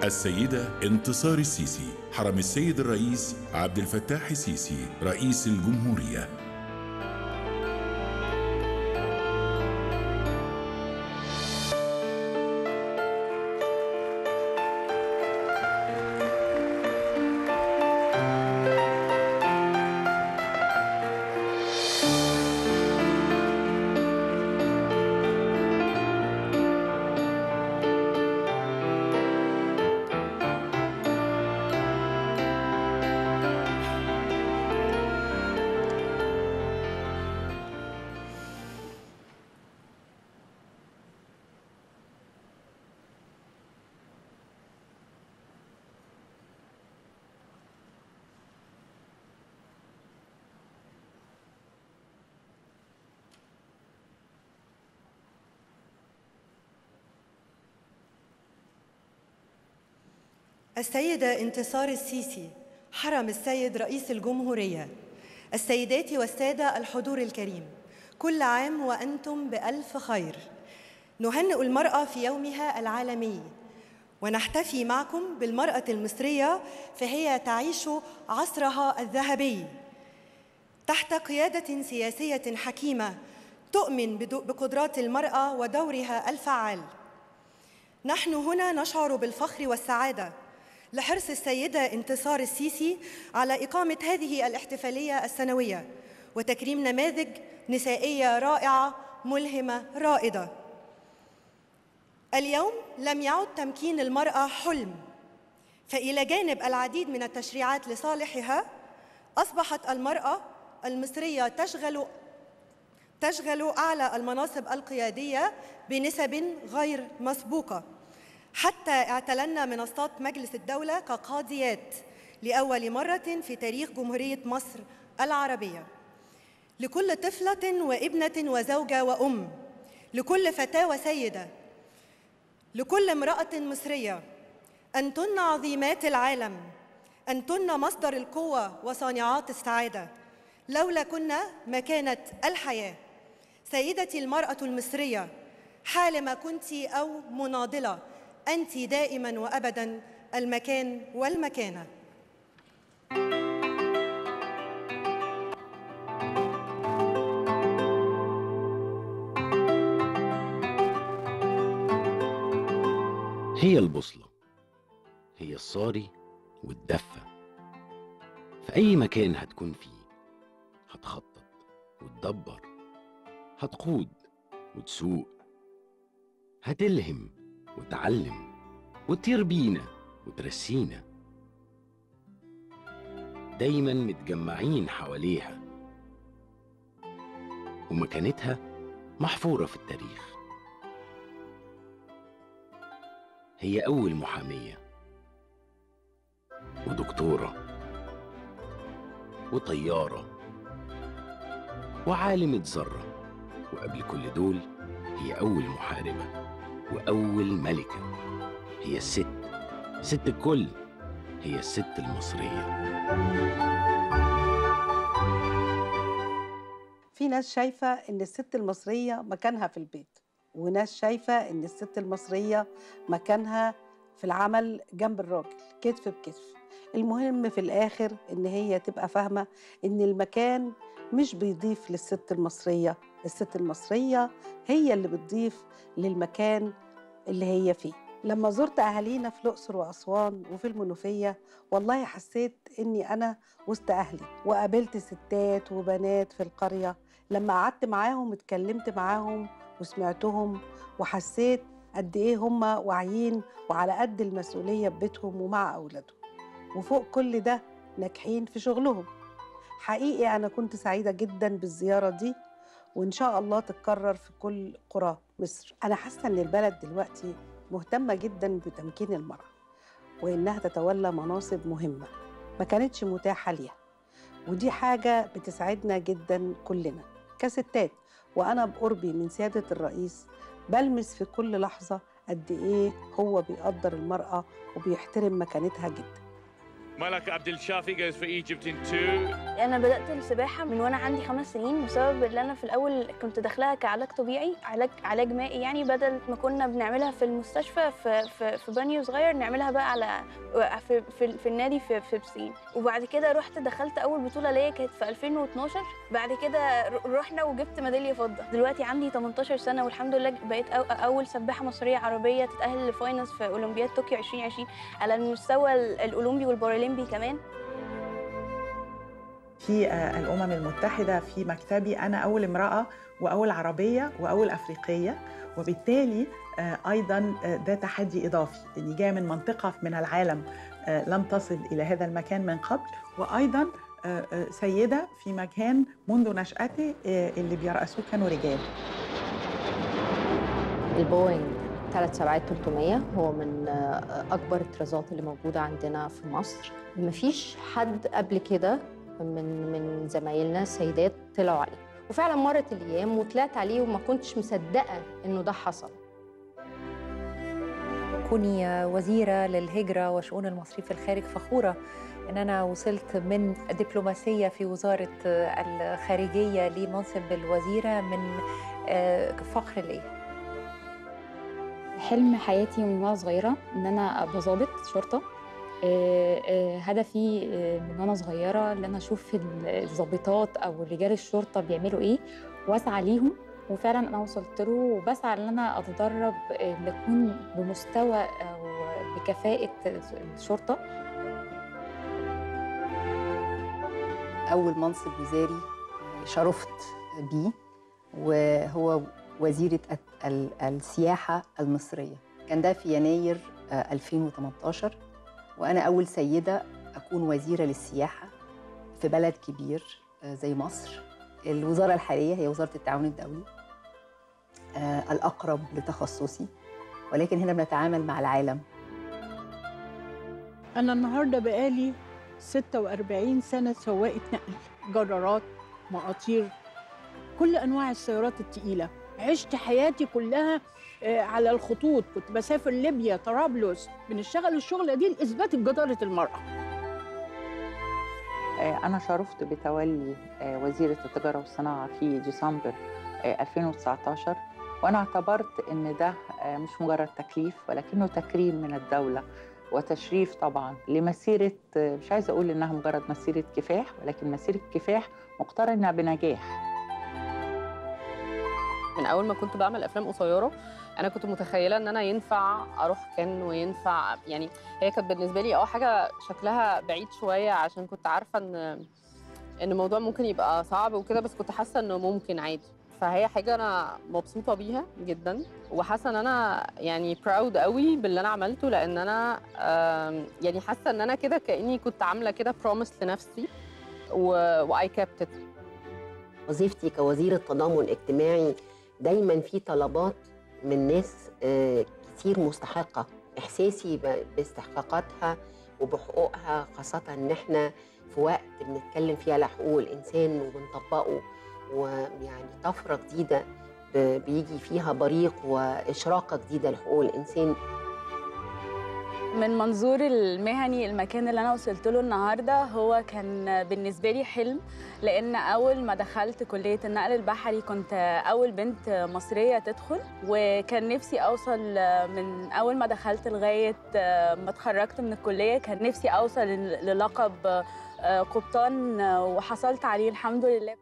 السيدة انتصار السيسي حرم السيد الرئيس عبد الفتاح السيسي رئيس الجمهورية السيدة انتصار السيسي حرم السيد رئيس الجمهورية السيدات والسادة الحضور الكريم كل عام وأنتم بألف خير نهنئ المرأة في يومها العالمي ونحتفي معكم بالمرأة المصرية فهي تعيش عصرها الذهبي تحت قيادة سياسية حكيمة تؤمن بدو- بقدرات المرأة ودورها الفعال نحن هنا نشعر بالفخر والسعادة لحرص السيدة انتصار السيسي على إقامة هذه الاحتفالية السنوية وتكريم نماذج نسائية رائعة ملهمة رائدة اليوم لم يعد تمكين المرأة حلم فإلى جانب العديد من التشريعات لصالحها أصبحت المرأة المصرية تشغل تشغل أعلى المناصب القيادية بنسب غير مسبوقة حتى اعتلنا منصات مجلس الدولة كقاضيات لأول مرة في تاريخ جمهورية مصر العربية لكل طفلة وابنة وزوجة وأم لكل فتاة وسيدة لكل امرأة مصرية أنتن عظيمات العالم أنتن مصدر القوة وصانعات السعادة لولا كنا ما كانت الحياة سيدتي المرأة المصرية حالما كنت أو مناضلة أنت دائما وأبدا المكان والمكانة هي البوصلة هي الصاري والدفة في أي مكان هتكون فيه هتخطط وتدبر هتقود وتسوق هتلهم وتعلم وتطير بينا وترسينا دايما متجمعين حواليها ومكانتها محفورة في التاريخ هي أول محامية ودكتورة وطيارة وعالمة ذرة وقبل كل دول هي أول محاربة وأول ملكة هي الست ست الكل هي الست المصرية في ناس شايفة إن الست المصرية مكانها في البيت وناس شايفة إن الست المصرية مكانها في العمل جنب الراجل كتف بكتف المهم في الآخر إن هي تبقى فاهمة إن المكان مش بيضيف للست المصرية الست المصرية هي اللي بتضيف للمكان اللي هي فيه لما زرت أهالينا في الأقصر وأسوان وفي المنوفية والله حسيت إني أنا وسط أهلي وقابلت ستات وبنات في القرية لما قعدت معاهم اتكلمت معاهم وسمعتهم وحسيت قد إيه هم واعيين وعلى قد المسؤولية ببيتهم ومع أولادهم وفوق كل ده ناجحين في شغلهم حقيقي أنا كنت سعيدة جدا بالزيارة دي وإن شاء الله تتكرر في كل قرى مصر أنا حاسة إن البلد دلوقتي مهتمة جدا بتمكين المرأة وإنها تتولى مناصب مهمة ما كانتش متاحة ليها ودي حاجة بتسعدنا جدا كلنا كستات وأنا بقربي من سيادة الرئيس بلمس في كل لحظة قد إيه هو بيقدر المرأة وبيحترم مكانتها جدا Malak Abdel Shafi goes for Egypt in two. انا بدات السباحه من وانا عندي خمس سنين بسبب ان انا في الاول كنت داخلها كعلاج طبيعي علاج علاج مائي يعني بدل ما كنا بنعملها في المستشفى في في, في بانيو صغير نعملها بقى على في في, في النادي في في بسين وبعد كده رحت دخلت اول بطوله ليا كانت في 2012 بعد كده ر- رحنا وجبت ميداليه فضه دلوقتي عندي 18 سنه والحمد لله بقيت أو اول سباحه مصريه عربيه تتاهل لفاينلز في اولمبياد طوكيو 2020 على المستوى ال- الاولمبي والبارالمبي كمان في آه، الأمم المتحدة في مكتبي أنا أول امرأة وأول عربية وأول أفريقية وبالتالي آه، أيضا آه، ده تحدي إضافي إني جاية من منطقة من العالم آه، لم تصل إلى هذا المكان من قبل وأيضا آه، آه، سيدة في مكان منذ نشأته آه، اللي بيرأسوه كانوا رجال البوينج 3700 هو من آه، أكبر الطرازات اللي موجودة عندنا في مصر مفيش حد قبل كده من من زمايلنا السيدات طلعوا عليه وفعلا مرت الأيام وطلعت عليه وما كنتش مصدقة إنه ده حصل كوني وزيرة للهجرة وشؤون المصريين في الخارج فخورة أن أنا وصلت من دبلوماسية في وزارة الخارجية لمنصب الوزيرة من آه، فخر لي حلم حياتي من وانا صغيره ان انا ابقى ضابط شرطه آه، آه، هدفي آه، من وانا صغيره ان انا اشوف الضابطات او رجال الشرطه بيعملوا ايه واسعى ليهم وفعلا انا وصلت له وبسعى ان انا اتدرب آه، نكون بمستوى او بكفاءه الشرطه أول منصب وزاري شرفت بيه وهو وزيرة ال- ال- السياحة المصرية كان ده في يناير آه، 2018 وأنا أول سيدة أكون وزيرة للسياحة في بلد كبير آه، زي مصر الوزارة الحالية هي وزارة التعاون الدولي آه، الأقرب لتخصصي ولكن هنا بنتعامل مع العالم أنا النهاردة بقالي 46 سنة سواقة نقل جرارات مقاطير كل أنواع السيارات التقيلة عشت حياتي كلها آه، على الخطوط كنت بسافر ليبيا طرابلس بنشتغل الشغلة دي لإثبات جدارة المرأة آه، أنا شرفت بتولي آه، وزيرة التجارة والصناعة في ديسمبر آه، 2019 وأنا اعتبرت إن ده آه، مش مجرد تكليف ولكنه تكريم من الدولة وتشريف طبعا لمسيرة آه، مش عايزة أقول إنها مجرد مسيرة كفاح ولكن مسيرة كفاح مقترنة بنجاح من اول ما كنت بعمل افلام قصيره انا كنت متخيله ان انا ينفع اروح كان وينفع يعني هي كانت بالنسبه لي اه حاجه شكلها بعيد شويه عشان كنت عارفه ان ان الموضوع ممكن يبقى صعب وكده بس كنت حاسه انه ممكن عادي فهي حاجه انا مبسوطه بيها جدا وحاسه ان انا يعني براود قوي باللي انا عملته لان انا آم، يعني حاسه ان انا كده كاني كنت عامله كده بروميس لنفسي واي كابت وظيفتي كوزيرة تضامن اجتماعي دايما في طلبات من ناس آه، كتير مستحقة إحساسي ب- باستحقاقاتها وبحقوقها خاصة إن إحنا في وقت بنتكلم فيه على حقوق الإنسان وبنطبقه ويعني طفرة جديدة ب- بيجي فيها بريق وإشراقة جديدة لحقوق الإنسان من منظور المهني المكان اللي انا وصلت له النهارده هو كان بالنسبه لي حلم لان اول ما دخلت كليه النقل البحري كنت اول بنت مصريه تدخل وكان نفسي اوصل من اول ما دخلت لغايه ما اتخرجت من الكليه كان نفسي اوصل للقب قبطان وحصلت عليه الحمد لله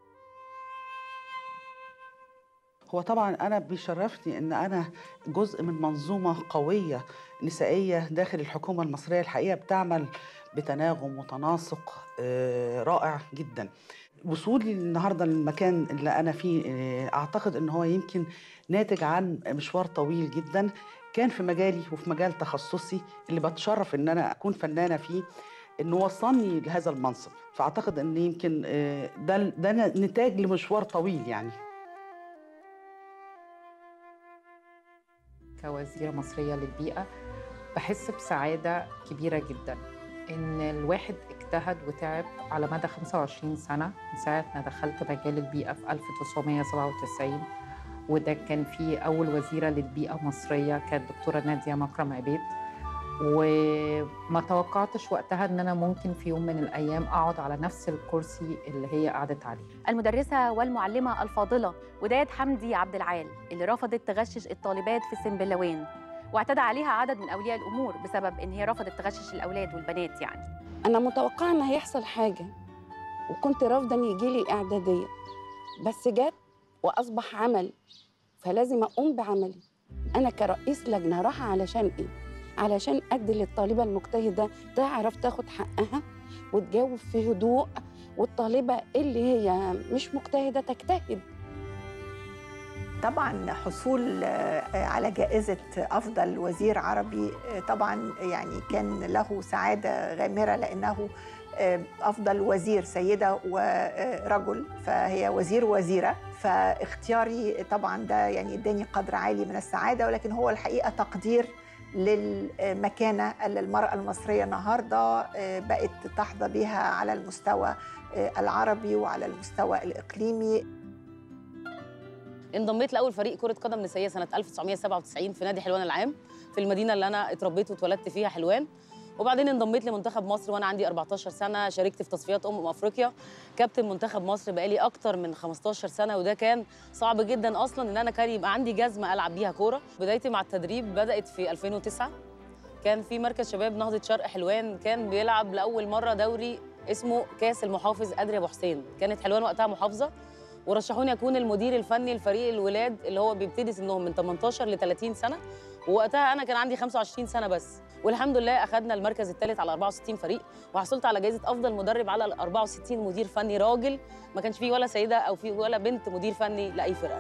هو طبعا انا بيشرفني ان انا جزء من منظومه قويه نسائيه داخل الحكومه المصريه الحقيقه بتعمل بتناغم وتناسق آه، رائع جدا وصولي النهارده للمكان اللي انا فيه آه، اعتقد ان هو يمكن ناتج عن مشوار طويل جدا كان في مجالي وفي مجال تخصصي اللي بتشرف ان انا اكون فنانه فيه انه وصلني لهذا المنصب فاعتقد ان يمكن آه، ده ده نتاج لمشوار طويل يعني كوزيرة مصرية للبيئة بحس بسعادة كبيرة جدا إن الواحد اجتهد وتعب على مدى 25 سنة من ساعة ما دخلت مجال البيئة في 1997 وده كان في أول وزيرة للبيئة مصرية كانت دكتورة نادية مكرم عبيد وما توقعتش وقتها ان انا ممكن في يوم من الايام اقعد على نفس الكرسي اللي هي قعدت عليه المدرسة والمعلمة الفاضلة وداد حمدي عبد العال اللي رفضت تغشش الطالبات في سنبلاوين واعتدى عليها عدد من أولياء الأمور بسبب إن هي رفضت تغشش الأولاد والبنات يعني انا متوقعه ان هيحصل حاجه وكنت رافضه ان يجي لي اعداديه بس جت واصبح عمل فلازم اقوم بعملي انا كرئيس لجنه رايحه علشان ايه علشان ادي للطالبه المجتهده تعرف تاخد حقها وتجاوب في هدوء والطالبه اللي هي مش مجتهده تجتهد طبعا حصول آه، على جائزة أفضل وزير عربي آه، طبعا يعني كان له سعادة غامرة لأنه آه، أفضل وزير سيدة ورجل فهي وزير وزيرة فاختياري طبعا ده يعني اداني قدر عالي من السعادة ولكن هو الحقيقة تقدير للمكانة اللي المرأة المصرية النهاردة آه، بقت تحظى بها على المستوى آه، العربي وعلى المستوى الإقليمي انضميت لاول فريق كره قدم نسائيه سنه 1997 في نادي حلوان العام في المدينه اللي انا اتربيت واتولدت فيها حلوان وبعدين انضميت لمنتخب مصر وانا عندي 14 سنه شاركت في تصفيات امم افريقيا كابتن منتخب مصر بقالي اكتر من 15 سنه وده كان صعب جدا اصلا ان انا كان يبقى عندي جزمه العب بيها كوره بدايتي مع التدريب بدات في 2009 كان في مركز شباب نهضه شرق حلوان كان بيلعب لاول مره دوري اسمه كاس المحافظ ادري ابو حسين كانت حلوان وقتها محافظه ورشحوني اكون المدير الفني لفريق الولاد اللي هو بيبتدي سنهم من 18 ل 30 سنه ووقتها انا كان عندي 25 سنه بس والحمد لله اخذنا المركز الثالث على 64 فريق وحصلت على جائزه افضل مدرب على ال 64 مدير فني راجل ما كانش فيه ولا سيده او فيه ولا بنت مدير فني لاي فرقه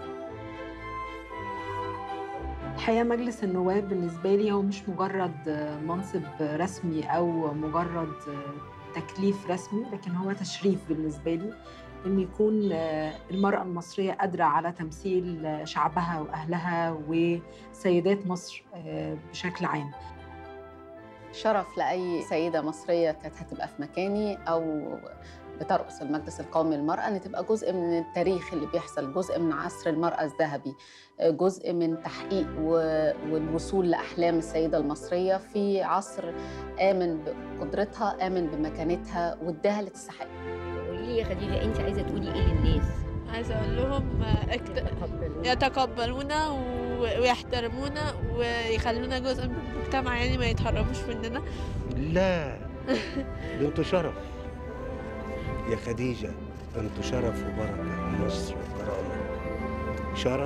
الحقيقة مجلس النواب بالنسبة لي هو مش مجرد منصب رسمي أو مجرد تكليف رسمي لكن هو تشريف بالنسبة لي إن يكون المرأة المصرية قادرة على تمثيل شعبها وأهلها وسيدات مصر بشكل عام شرف لأي سيدة مصرية كانت هتبقى في مكاني أو بترأس المجلس القومي للمرأة إن تبقى جزء من التاريخ اللي بيحصل جزء من عصر المرأة الذهبي جزء من تحقيق و- والوصول لأحلام السيدة المصرية في عصر آمن بقدرتها آمن بمكانتها واداها اللي تستحق قولي لي يا خديجه انت عايزه تقولي ايه للناس عايزة أقول لهم اكت... يتقبلونا و- ويحترمونا ويخلونا جزء من المجتمع يعني ما يتهربوش مننا لا ده انتوا شرف يا خديجة انتوا شرف وبركة ونصر وكرامة شرف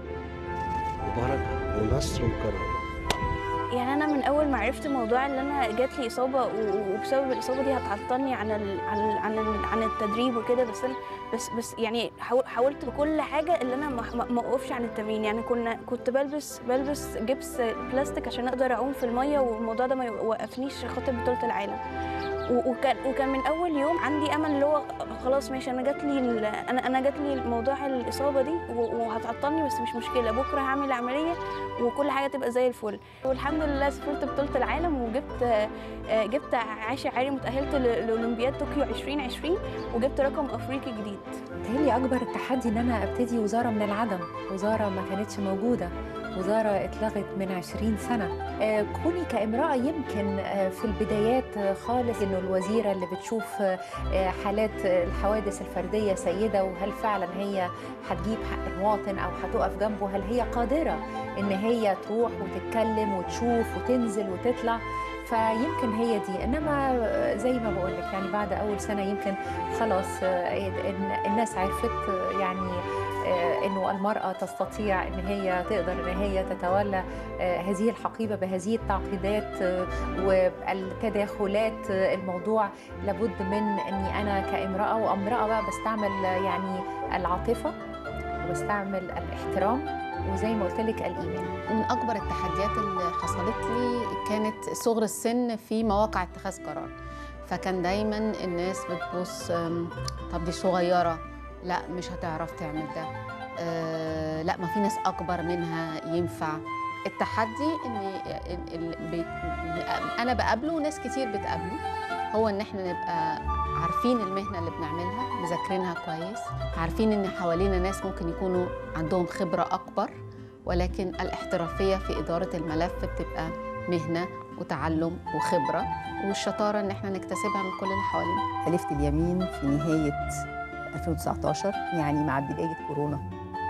وبركة ونصر وكرامة يعني انا من اول ما عرفت موضوع ان انا جات لي اصابه و- وبسبب الاصابه دي هتعطلني عن ال عن ال عن, ال عن التدريب وكده بس انا بس بس يعني حاول- حاولت بكل حاجه اللي انا ما- ما ما اوقفش عن التمرين يعني كنا كنت بلبس بلبس جبس بلاستيك عشان اقدر اعوم في الميه والموضوع ده ما يوقفنيش خاطر بطوله العالم و- وكان وكان من اول يوم عندي امل اللي هو خلاص ماشي انا جات لي ال- انا انا جات لي موضوع الاصابه دي و- وهتعطلني بس مش مشكله بكره هعمل عمليه وكل حاجه تبقى زي الفل والحمد لله سافرت بطوله العالم وجبت آه، جبت عاشر عالي متاهله ل- لاولمبياد طوكيو 2020 وجبت رقم افريقي جديد بيتهيألي أكبر التحدي إن أنا أبتدي وزارة من العدم وزارة ما كانتش موجودة وزارة اتلغت من 20 سنة آه، كوني كامرأة يمكن آه، في البدايات آه، خالص إنه الوزيرة اللي بتشوف آه، آه، حالات آه، الحوادث الفردية سيدة وهل فعلا هي هتجيب حق المواطن أو هتقف جنبه هل هي قادرة إن هي تروح وتتكلم وتشوف وتنزل وتطلع فيمكن هي دي انما آه، زي ما بقول لك يعني بعد اول سنه يمكن خلاص آه، إن- الناس عرفت آه، يعني آه، انه المراه تستطيع ان هي تقدر ان هي تتولى آه، هذه الحقيبه بهذه التعقيدات آه، والتداخلات آه، الموضوع لابد من اني انا كامراه وامراه بقى بستعمل آه، يعني العاطفه وبستعمل الاحترام وزي ما قلت لك الايمان من اكبر التحديات اللي حصلت لي كانت صغر السن في مواقع اتخاذ قرار فكان دايما الناس بتبص أم، طب دي صغيره لا مش هتعرف تعمل ده أه لا ما في ناس اكبر منها ينفع التحدي ان ال- ال- بي- انا بقابله وناس كتير بتقابله هو ان احنا نبقى عارفين المهنه اللي بنعملها مذاكرينها كويس عارفين ان حوالينا ناس ممكن يكونوا عندهم خبره اكبر ولكن الاحترافيه في اداره الملف بتبقى مهنه وتعلم وخبره والشطاره ان احنا نكتسبها من كل اللي حوالينا حلفت اليمين في نهاية 2019 يعني مع بداية كورونا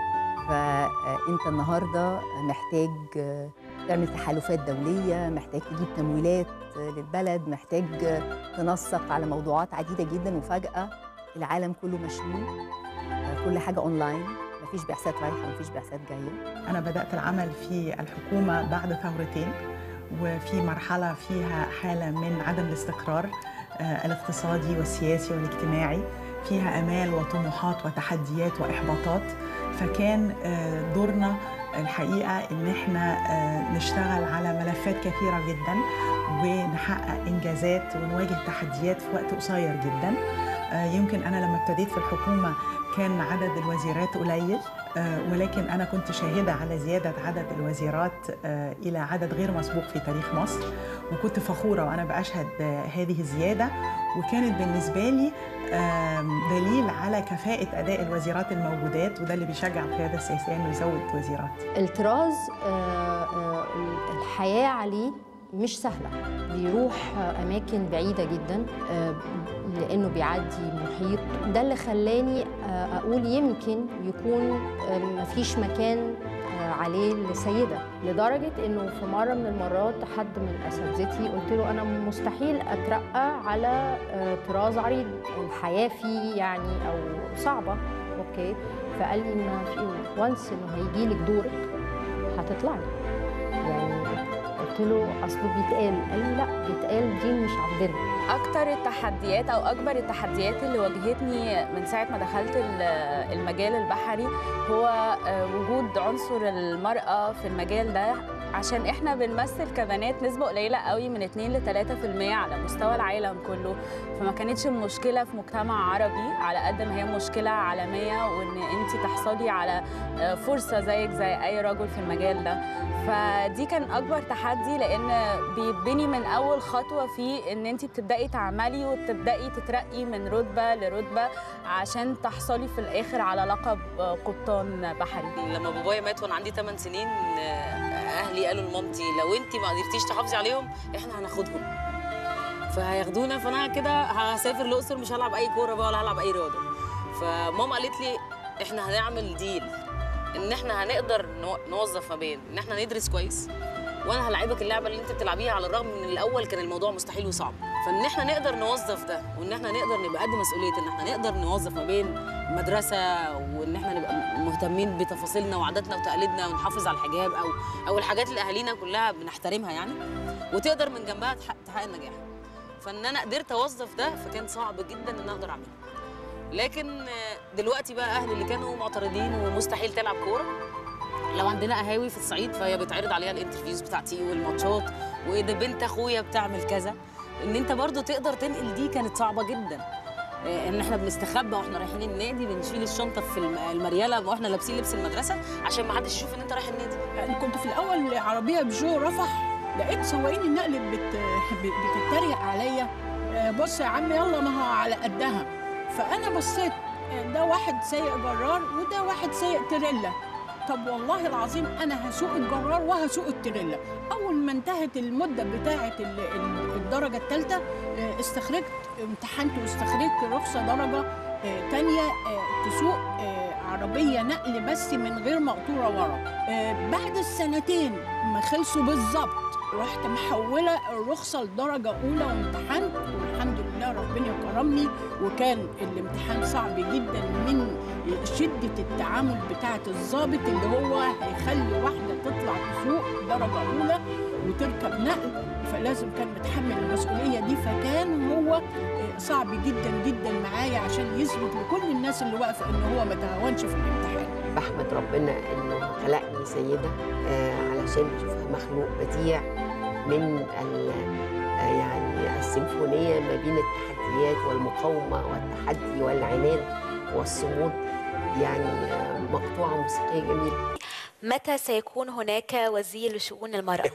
فأنت النهاردة محتاج تعمل تحالفات دولية محتاج تجيب تمويلات للبلد محتاج تنسق على موضوعات عديدة جدا وفجأة العالم كله مشلول كل حاجة أونلاين مفيش بعثات رايحة مفيش بعثات جاية أنا بدأت العمل في الحكومة بعد ثورتين وفي مرحلة فيها حالة من عدم الاستقرار آه، الاقتصادي والسياسي والاجتماعي فيها آمال وطموحات وتحديات وإحباطات فكان آه، دورنا الحقيقة إن إحنا آه، نشتغل على ملفات كثيرة جدا ونحقق إنجازات ونواجه تحديات في وقت قصير جدا آه، يمكن أنا لما ابتديت في الحكومة كان عدد الوزيرات قليل آه، ولكن أنا كنت شاهدة على زيادة عدد الوزيرات آه، إلى عدد غير مسبوق في تاريخ مصر وكنت فخورة وأنا بأشهد آه، هذه الزيادة وكانت بالنسبة لي آم، دليل على كفاءة أداء الوزيرات الموجودات وده اللي بيشجع القيادة السياسية إنه يزود وزيرات الطراز آه، آه، الحياة عليه مش سهلة بيروح آه، أماكن بعيدة جدا آه، لأنه بيعدي محيط ده اللي خلاني آه، أقول يمكن يكون آه، مفيش مكان آه، عليه لسيدة لدرجة إنه في مرة من المرات حد من أساتذتي قلت له أنا مستحيل أترقى على آه، طراز عريض الحياة فيه يعني أو صعبة أوكي فقال لي ما في وانس إنه هيجي لك دورك هتطلعي يعني قلت له اصله بيتقال قال لي لا بيتقال دي مش عندنا اكتر التحديات او اكبر التحديات اللي واجهتني من ساعه ما دخلت ال- المجال البحري هو آه، وجود عنصر المراه في المجال ده عشان احنا بنمثل كبنات نسبه قليله قوي من 2 ل 3% على مستوى العالم كله فما كانتش المشكله في مجتمع عربي على قد ما هي مشكله عالميه وان انت تحصلي على آه، فرصه زيك زي اي رجل في المجال ده فدي كان اكبر تحدي لان بيبني من اول خطوه في ان انت بتبداي تعملي وتبداي تترقي من رتبه لرتبه عشان تحصلي في الاخر على لقب آه، قبطان بحري لما بابايا مات وانا عندي 8 سنين آه، اهلي قالوا لمامتي لو انت ما قدرتيش تحافظي عليهم احنا هناخدهم فهياخدونا فانا كده هسافر الاقصر مش هلعب اي كوره بقى ولا هلعب اي رياضه فماما قالت لي احنا هنعمل ديل ان احنا هنقدر نو- نوظف ما بين ان احنا ندرس كويس وانا هلعبك اللعبه اللي انت بتلعبيها على الرغم من الاول كان الموضوع مستحيل وصعب فان احنا نقدر نوظف ده وان احنا نقدر نبقى قد مسؤوليه ان احنا نقدر نوظف ما بين مدرسه وان احنا نبقى مهتمين بتفاصيلنا وعاداتنا وتقاليدنا ونحافظ على الحجاب او او الحاجات اللي اهالينا كلها بنحترمها يعني وتقدر من جنبها تحقق تحقق النجاح فان انا قدرت اوظف ده فكان صعب جدا ان انا اقدر اعمله لكن آه، دلوقتي بقى اهلي اللي كانوا معترضين ومستحيل تلعب كوره لو عندنا قهاوي في الصعيد فهي بيتعرض عليها الانترفيوز بتاعتي والماتشات وايه ده بنت اخويا بتعمل كذا ان انت برضو تقدر تنقل دي كانت صعبه جدا آه، ان احنا بنستخبى واحنا رايحين النادي بنشيل الشنطه في الم- المرياله واحنا لابسين لبس المدرسه عشان ما حدش يشوف ان انت رايح النادي يعني كنت في الاول عربيه بيجو رفح لقيت سواقين النقل بت... ب- بتتريق عليا آه، بص يا عم يلا ما هو على قدها فانا بصيت آه، ده واحد سايق جرار وده واحد سايق تريلا طب والله العظيم انا هسوق الجرار وهسوق التريلا اول ما انتهت المده بتاعه ال- ال- الدرجه الثالثه استخرجت امتحنت واستخرجت رخصه درجه آه، تانية آه، تسوق آه، عربيه نقل بس من غير مقطوره ورا آه، بعد السنتين ما خلصوا بالظبط رحت محوله الرخصه لدرجه اولى وامتحنت والحمد لله ربنا كرمني وكان الامتحان صعب جدا من شده التعامل بتاعه الضابط اللي هو هيخلي واحده تطلع تسوق درجه اولى وتركب نقل فلازم كان متحمل المسؤوليه دي فكان هو آه، صعب جدا جدا معايا عشان يثبت لكل الناس اللي واقفه ان هو ما تهاونش في الامتحان بحمد ربنا انه خلقني سيده آه علشان بشوفها مخلوق بديع من ال آه يعني السيمفونيه ما بين التحديات والمقاومه والتحدي والعناد والصمود يعني آه مقطوعه موسيقيه جميله متى سيكون هناك وزير لشؤون المرأة؟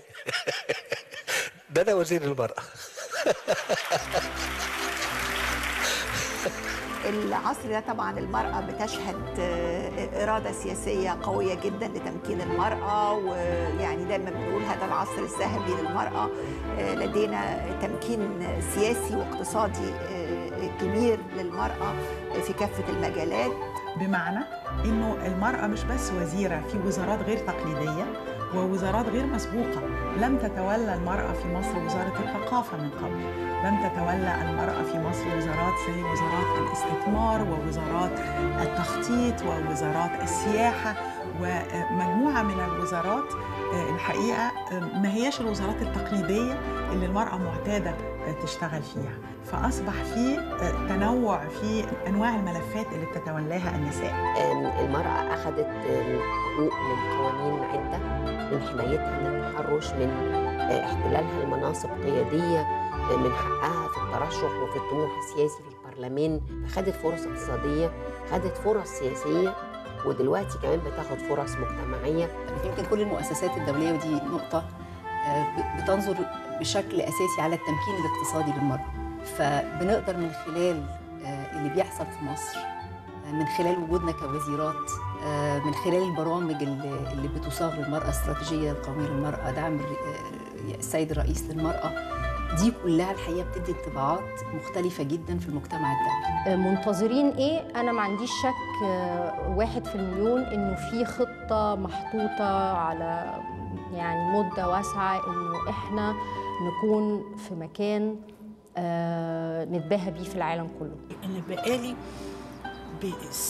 ده انا وزير المرأة العصر ده طبعا المرأة بتشهد آه، إرادة سياسية قوية جدا لتمكين المرأة ويعني دايما بنقول هذا العصر الذهبي للمرأة آه، لدينا تمكين سياسي واقتصادي آه، كبير للمرأة في كافة المجالات بمعنى انه المراه مش بس وزيره في وزارات غير تقليديه ووزارات غير مسبوقه لم تتولى المراه في مصر وزاره الثقافه من قبل لم تتولى المراه في مصر وزارات زي وزارات الاستثمار ووزارات التخطيط ووزارات السياحه ومجموعه من الوزارات آه، الحقيقه آه، ما هياش الوزارات التقليديه اللي المراه معتاده آه، تشتغل فيها فاصبح في آه، تنوع في انواع الملفات اللي بتتولاها النساء آم، المرأة أخذت آم، حقوق من قوانين عدة من حمايتها من التحرش من آه، احتلالها لمناصب قيادية آه، من حقها في الترشح وفي الطموح السياسي في البرلمان خدت فرص اقتصادية خدت فرص سياسية ودلوقتي كمان بتاخد فرص مجتمعية يمكن كل المؤسسات الدولية ودي نقطة آه، ب- بتنظر بشكل أساسي على التمكين الاقتصادي للمرأة فبنقدر من خلال آه، اللي بيحصل في مصر آه، من خلال وجودنا كوزيرات آه، من خلال البرامج اللي اللي بتصاغ للمرأة استراتيجية القومية للمرأة دعم الر- آه، السيد الرئيس للمرأة دي كلها الحقيقة بتدي انطباعات مختلفة جدا في المجتمع الدولي منتظرين ايه انا ما عنديش شك آه، واحد في المليون انه في خطه محطوطه على يعني مده واسعه انه احنا نكون في مكان آه، نتباهى بيه في العالم كله أنا بقالي ب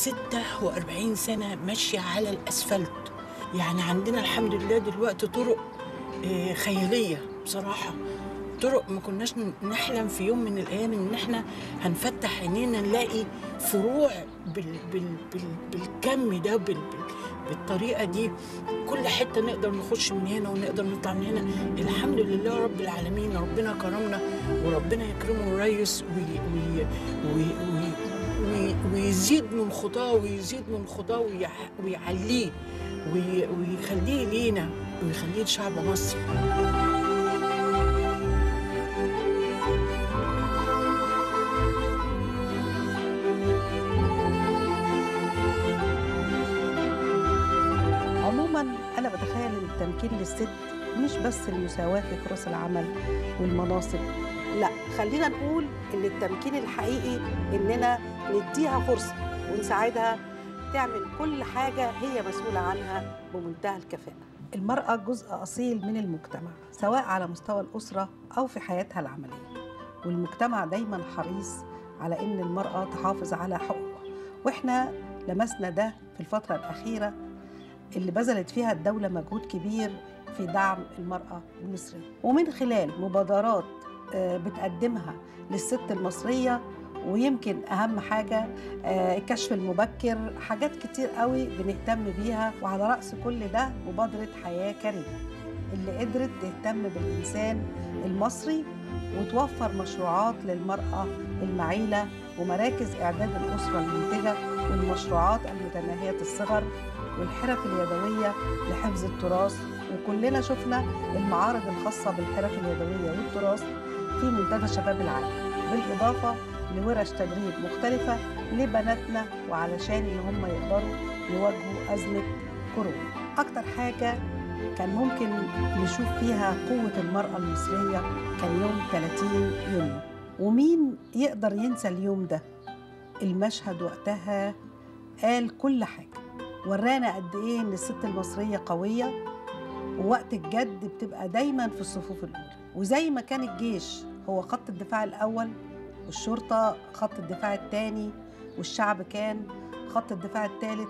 46 سنة ماشية على الأسفلت يعني عندنا الحمد لله دلوقتي طرق آه، خيالية بصراحة طرق ما كناش نحلم في يوم من الأيام إن إحنا هنفتح عينينا نلاقي فروع بال بال بال بالكم ده بال بال بالطريقة دي كل حتة نقدر نخش من هنا ونقدر نطلع من هنا الحمد لله رب العالمين ربنا كرمنا وربنا يكرمه الريس وي وي وي وي وي ويزيد من خطاه ويزيد من خطاه ويع- ويعليه وي- ويخليه لينا ويخليه لشعب مصر عموما انا بتخيل ان التمكين للست مش بس المساواه في فرص العمل والمناصب لا خلينا نقول ان التمكين الحقيقي اننا نديها فرصه ونساعدها تعمل كل حاجه هي مسؤوله عنها بمنتهى الكفاءه المراه جزء اصيل من المجتمع سواء على مستوى الاسره او في حياتها العمليه والمجتمع دايما حريص على ان المراه تحافظ على حقوقها واحنا لمسنا ده في الفتره الاخيره اللي بذلت فيها الدولة مجهود كبير في دعم المرأة المصرية ومن خلال مبادرات آه، بتقدمها للست المصرية ويمكن أهم حاجة آه، الكشف المبكر حاجات كتير قوي بنهتم بيها وعلى رأس كل ده مبادرة حياة كريمة اللي قدرت تهتم بالإنسان المصري وتوفر مشروعات للمرأة المعيلة ومراكز إعداد الأسرة المنتجة والمشروعات المتناهية الصغر والحرف اليدوية لحفظ التراث وكلنا شفنا المعارض الخاصة بالحرف اليدوية والتراث في منتدى شباب العالم بالإضافة لورش تدريب مختلفة لبناتنا وعلشان إن هم يقدروا يواجهوا أزمة كورونا أكتر حاجة كان ممكن نشوف فيها قوة المرأة المصرية كان يوم 30 يونيو ومين يقدر ينسى اليوم ده المشهد وقتها قال كل حاجة ورانا قد ايه ان الست المصريه قويه ووقت الجد بتبقى دايما في الصفوف الاولى وزي ما كان الجيش هو خط الدفاع الاول والشرطه خط الدفاع الثاني والشعب كان خط الدفاع الثالث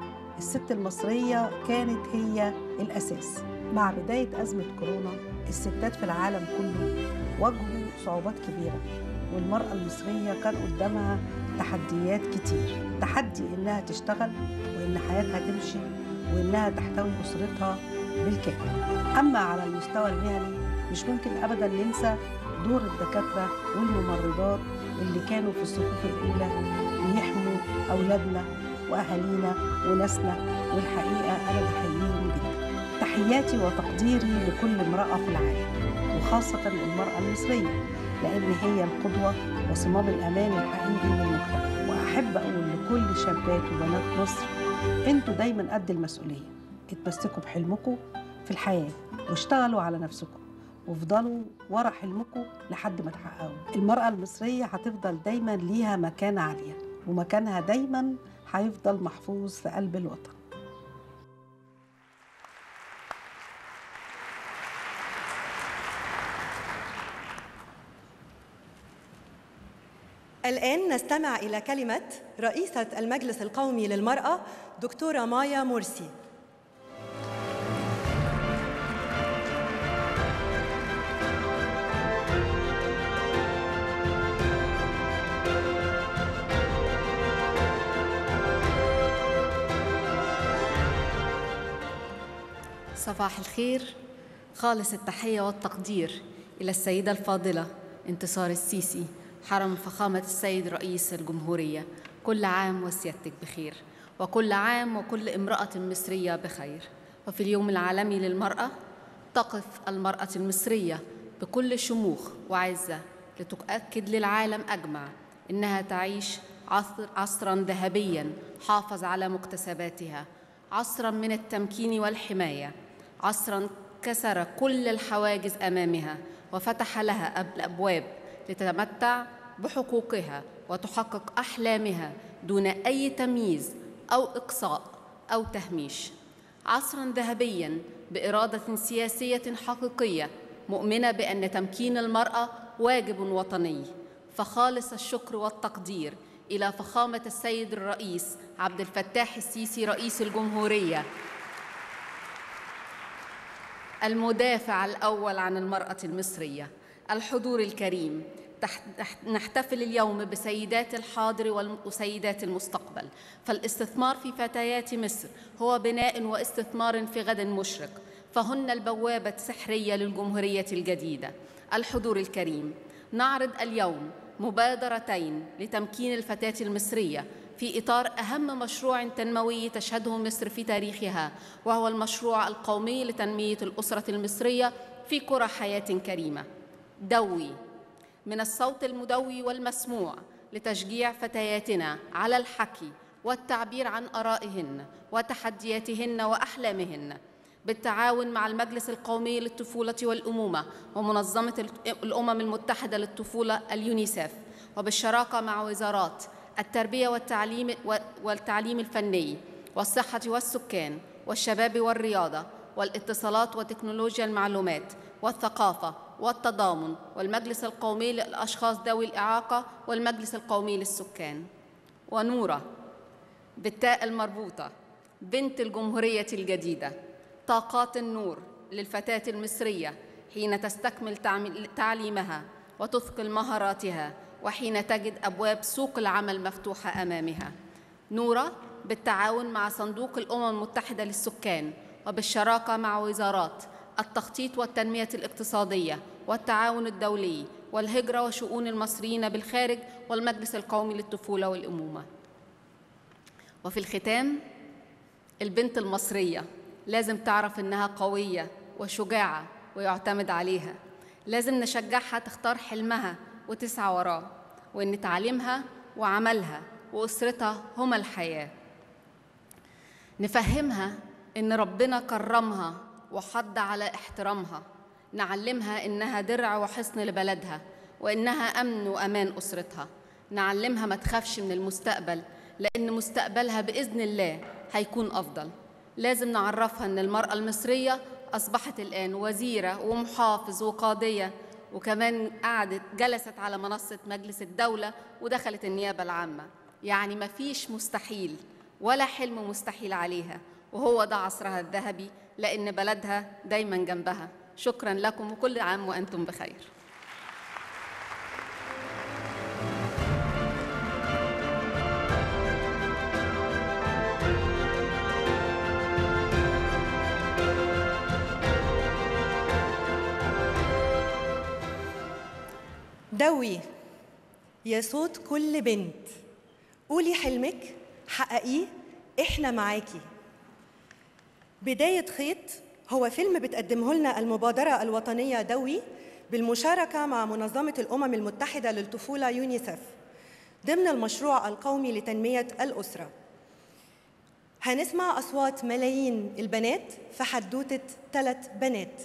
الست المصريه كانت هي الاساس مع بدايه ازمه كورونا الستات في العالم كله واجهوا صعوبات كبيره والمراه المصريه كان قدامها تحديات كتير تحدي انها تشتغل وان حياتها تمشي وانها تحتوي اسرتها بالكامل اما على المستوى المهني مش ممكن ابدا ننسى دور الدكاتره والممرضات اللي كانوا في الصفوف الاولى بيحموا اولادنا واهالينا وناسنا والحقيقه انا بحييهم جدا تحياتي وتقديري لكل امراه في العالم وخاصه المراه المصريه لان هي القدوه وصمام الامان الحقيقي للمجتمع أحب أقول لكل شابات وبنات مصر أنتوا دايما قد المسؤولية اتمسكوا بحلمكم في الحياة واشتغلوا على نفسكم وافضلوا ورا حلمكم لحد ما تحققوا المرأة المصرية هتفضل دايما ليها مكانة عالية ومكانها دايما هيفضل محفوظ في قلب الوطن الآن نستمع إلى كلمة رئيسة المجلس القومي للمرأة دكتورة مايا مرسي صباح الخير خالص التحية والتقدير إلى السيدة الفاضلة انتصار السيسي حرم فخامة السيد رئيس الجمهورية كل عام وسيادتك بخير وكل عام وكل امرأة مصرية بخير وفي اليوم العالمي للمرأة تقف المرأة المصرية بكل شموخ وعزة لتؤكد للعالم أجمع إنها تعيش عصر عصرا ذهبيا حافظ على مكتسباتها عصرا من التمكين والحماية عصرا كسر كل الحواجز أمامها وفتح لها أب- الأبواب لتتمتع بحقوقها وتحقق أحلامها دون أي تمييز أو إقصاء أو تهميش عصرا ذهبيا بإرادة سياسية حقيقية مؤمنة بأن تمكين المرأة واجب وطني فخالص الشكر والتقدير إلى فخامة السيد الرئيس عبد الفتاح السيسي رئيس الجمهورية المدافع الأول عن المرأة المصرية الحضور الكريم تح- تح- نحتفل اليوم بسيدات الحاضر والم- وسيدات المستقبل فالاستثمار في فتيات مصر هو بناء واستثمار في غد مشرق فهن البوابة السحرية للجمهورية الجديدة الحضور الكريم نعرض اليوم مبادرتين لتمكين الفتاة المصرية في إطار أهم مشروع تنموي تشهده مصر في تاريخها وهو المشروع القومي لتنمية الأسرة المصرية في قرى حياة كريمة دوي من الصوت المدوي والمسموع لتشجيع فتياتنا على الحكي والتعبير عن آرائهن وتحدياتهن وأحلامهن بالتعاون مع المجلس القومي للطفولة والأمومة ومنظمة الأمم المتحدة للطفولة اليونيسف وبالشراكة مع وزارات التربية والتعليم والتعليم الفني والصحة والسكان والشباب والرياضة والاتصالات وتكنولوجيا المعلومات والثقافة والتضامن والمجلس القومي للأشخاص ذوي الإعاقة والمجلس القومي للسكان ونورة بالتاء المربوطة بنت الجمهورية الجديدة طاقات النور للفتاة المصرية حين تستكمل تعمل- تعليمها وتثقل مهاراتها وحين تجد أبواب سوق العمل مفتوحة أمامها نورة بالتعاون مع صندوق الأمم المتحدة للسكان وبالشراكة مع وزارات التخطيط والتنمية الاقتصادية والتعاون الدولي والهجرة وشؤون المصريين بالخارج والمجلس القومي للطفولة والأمومة وفي الختام البنت المصرية لازم تعرف إنها قوية وشجاعة ويعتمد عليها لازم نشجعها تختار حلمها وتسعى وراه وإن تعليمها وعملها وأسرتها هما الحياة نفهمها إن ربنا كرمها وحض على احترامها نعلمها إنها درع وحصن لبلدها وإنها أمن وأمان أسرتها نعلمها ما تخافش من المستقبل لأن مستقبلها بإذن الله هيكون أفضل لازم نعرفها أن المرأة المصرية أصبحت الآن وزيرة ومحافظ وقاضية وكمان قعدت جلست على منصة مجلس الدولة ودخلت النيابة العامة يعني ما فيش مستحيل ولا حلم مستحيل عليها وهو ده عصرها الذهبي لأن بلدها دايما جنبها شكرا لكم وكل عام وأنتم بخير دوي يا صوت كل بنت قولي حلمك حققيه احنا معاكي بداية خيط هو فيلم بتقدمه لنا المبادرة الوطنية دوي بالمشاركة مع منظمة الأمم المتحدة للطفولة يونيسف ضمن المشروع القومي لتنمية الأسرة هنسمع أصوات ملايين البنات في حدوتة ثلاث بنات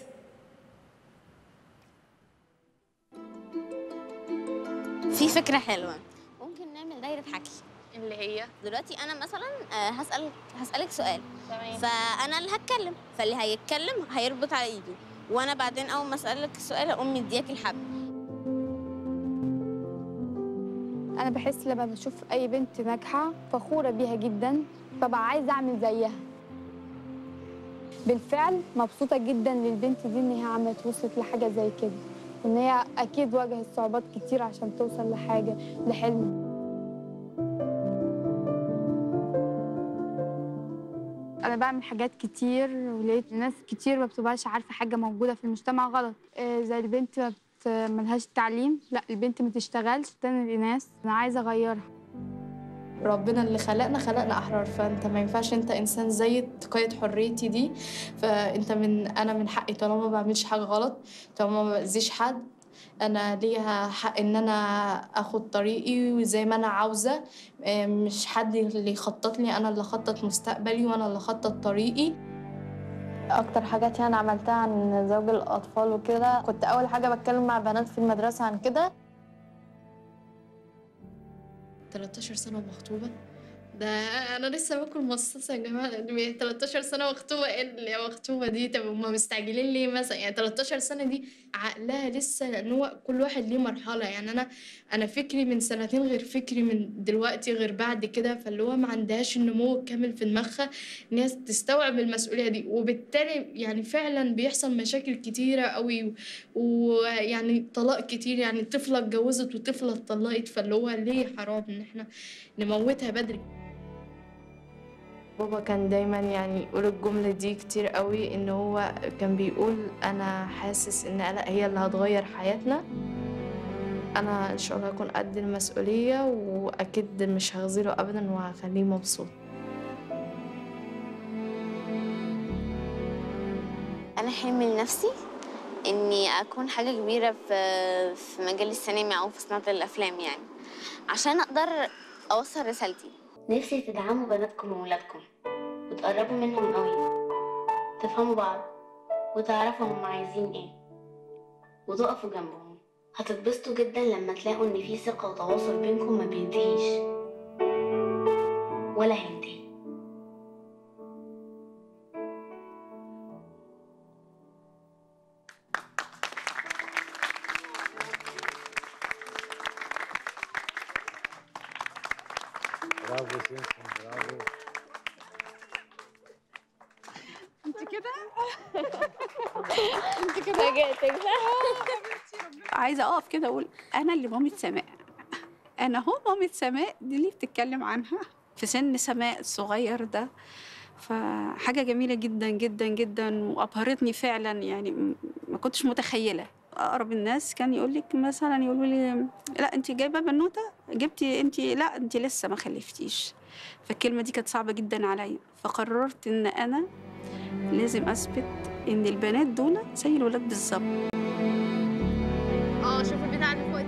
في فكرة حلوة ممكن نعمل دايرة حكي اللي هي دلوقتي أنا مثلا آه، هسأل هسألك سؤال تمام. فأنا اللي هتكلم فاللي هيتكلم هيربط على إيده وأنا بعدين أول ما أسألك السؤال أقوم مدياك الحبل انا بحس لما بشوف اي بنت ناجحه فخوره بيها جدا ببقى عايزه اعمل زيها بالفعل مبسوطه جدا للبنت دي ان هي عملت وصلت لحاجه زي كده وان هي اكيد واجهت صعوبات كتير عشان توصل لحاجه لحلم انا بعمل حاجات كتير ولقيت ناس كتير ما بتبقاش عارفه حاجه موجوده في المجتمع غلط آه، زي البنت ما بت- ملهاش تعليم لا البنت ما تشتغلش تاني الاناث انا عايزه اغيرها ربنا اللي خلقنا خلقنا احرار فانت ما ينفعش انت انسان زي تقيد حريتي دي فانت من انا من حقي طالما ما بعملش حاجه غلط طالما ما باذيش حد انا ليها حق ان انا اخد طريقي زي ما انا عاوزه آه، مش حد اللي يخطط لي انا اللي اخطط مستقبلي وانا اللي اخطط طريقي اكتر حاجات يعني عملتها عن زوج الاطفال وكده كنت اول حاجه بتكلم مع بنات في المدرسه عن كده 13 سنة ومخطوبة ده أنا لسه باكل مصاصة يا جماعة 13 سنة مخطوبة إيه اللي مخطوبة دي طب هما مستعجلين ليه مثلا يعني 13 سنة دي عقلها لسه لأن هو كل واحد ليه مرحلة يعني أنا أنا فكري من سنتين غير فكري من دلوقتي غير بعد كده فاللي هو ما عندهاش النمو الكامل في دماغها إن هي تستوعب المسؤولية دي وبالتالي يعني فعلا بيحصل مشاكل كتيرة قوي ويعني طلاق كتير يعني طفلة اتجوزت وطفلة اتطلقت فاللي هو ليه حرام إن إحنا نموتها بدري بابا كان دايما يعني يقول الجملة دي كتير قوي ان هو كان بيقول انا حاسس ان انا هي اللي هتغير حياتنا انا ان شاء الله هكون قد المسؤولية واكيد مش هغزله ابدا وهخليه مبسوط أنا حلمي لنفسي إني أكون حاجة كبيرة في في مجال السينما أو في صناعة الأفلام يعني عشان أقدر أوصل رسالتي نفسي تدعموا بناتكم وولادكم وتقربوا منهم قوي تفهموا بعض وتعرفوا هم عايزين ايه وتقفوا جنبهم هتتبسطوا جدا لما تلاقوا ان في ثقة وتواصل بينكم ما بينتهيش ولا هينتهي برافو سيمسون برافو انت كده انت كده جاتك عايزه اقف كده اقول انا اللي مامة سماء انا هو مامة سماء دي اللي بتتكلم عنها في سن سماء الصغير ده فحاجه جميله جدا جدا جدا وابهرتني فعلا يعني م- ما كنتش متخيله اقرب الناس كان يقول لك مثلا يقولوا لي لا انت جايبه بنوته جبتي انت لا انت لسه ما خلفتيش فالكلمه دي كانت صعبه جدا عليا فقررت ان انا لازم اثبت ان البنات دول زي الولاد بالظبط اه شوف البتاع اللي فوق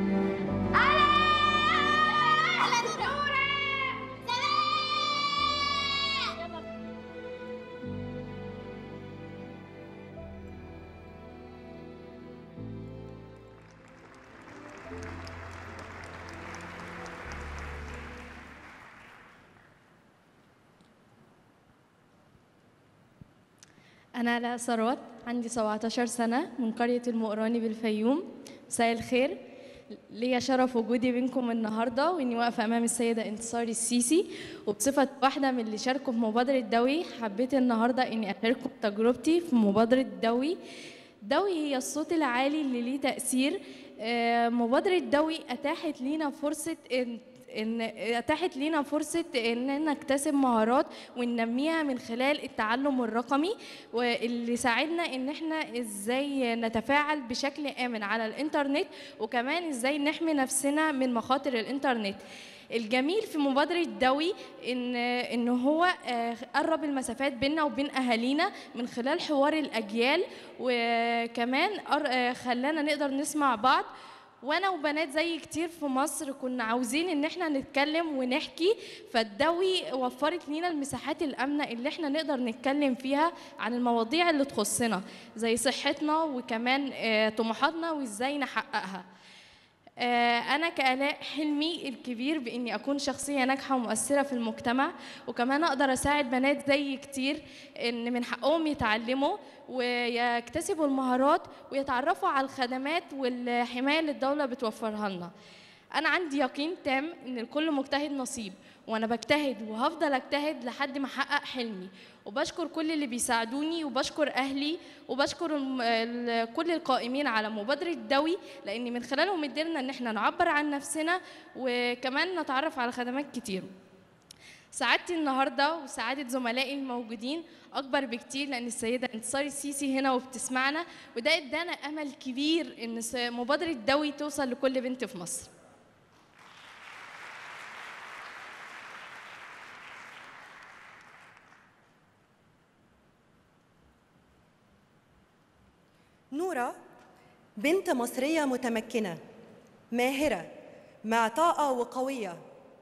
أنا آلاء ثروت عندي 17 سنة من قرية المقراني بالفيوم مساء الخير ليا شرف وجودي بينكم النهاردة وإني واقفة أمام السيدة انتصار السيسي وبصفة واحدة من اللي شاركوا في مبادرة دوي حبيت النهاردة إني أشارككم تجربتي في مبادرة دوي دوي هي الصوت العالي اللي ليه تأثير آه، مبادرة دوي أتاحت لينا فرصة إن ان اتاحت لينا فرصه ان نكتسب مهارات وننميها من خلال التعلم الرقمي واللي ساعدنا ان احنا ازاي نتفاعل بشكل امن على الانترنت وكمان ازاي نحمي نفسنا من مخاطر الانترنت الجميل في مبادرة دوي إن إن هو آه، قرب المسافات بيننا وبين أهالينا من خلال حوار الأجيال وكمان قر- آه، خلانا نقدر نسمع بعض وانا وبنات زي كتير في مصر كنا عاوزين ان احنا نتكلم ونحكي فالدوي وفرت لينا المساحات الامنه اللي احنا نقدر نتكلم فيها عن المواضيع اللي تخصنا زي صحتنا وكمان آه، طموحاتنا وازاي نحققها آه، أنا كآلاء حلمي الكبير بإني أكون شخصية ناجحة ومؤثرة في المجتمع وكمان أقدر أساعد بنات زي كتير إن من حقهم يتعلموا ويكتسبوا المهارات ويتعرفوا على الخدمات والحماية اللي الدولة بتوفرها لنا أنا عندي يقين تام إن الكل مجتهد نصيب وأنا بجتهد وهفضل أجتهد لحد ما أحقق حلمي وبشكر كل اللي بيساعدوني وبشكر أهلي وبشكر الم- ال- كل القائمين على مبادرة دوي لأن من خلالهم قدرنا إن احنا نعبر عن نفسنا وكمان نتعرف على خدمات كتير سعادتي النهارده وسعاده زملائي الموجودين اكبر بكتير لان السيده انتصار السيسي هنا وبتسمعنا وده ادانا امل كبير ان س- مبادره دوي توصل لكل بنت في مصر نورة بنت مصرية متمكنة ماهرة معطاءة وقوية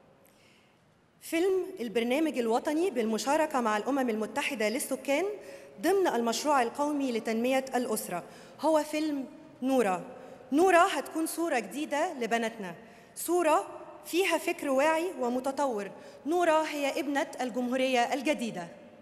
فيلم البرنامج الوطني بالمشاركة مع الأمم المتحدة للسكان ضمن المشروع القومي لتنمية الأسرة هو فيلم نورة نورة هتكون صورة جديدة لبناتنا صورة فيها فكر واعي ومتطور نورة هي ابنة الجمهورية الجديدة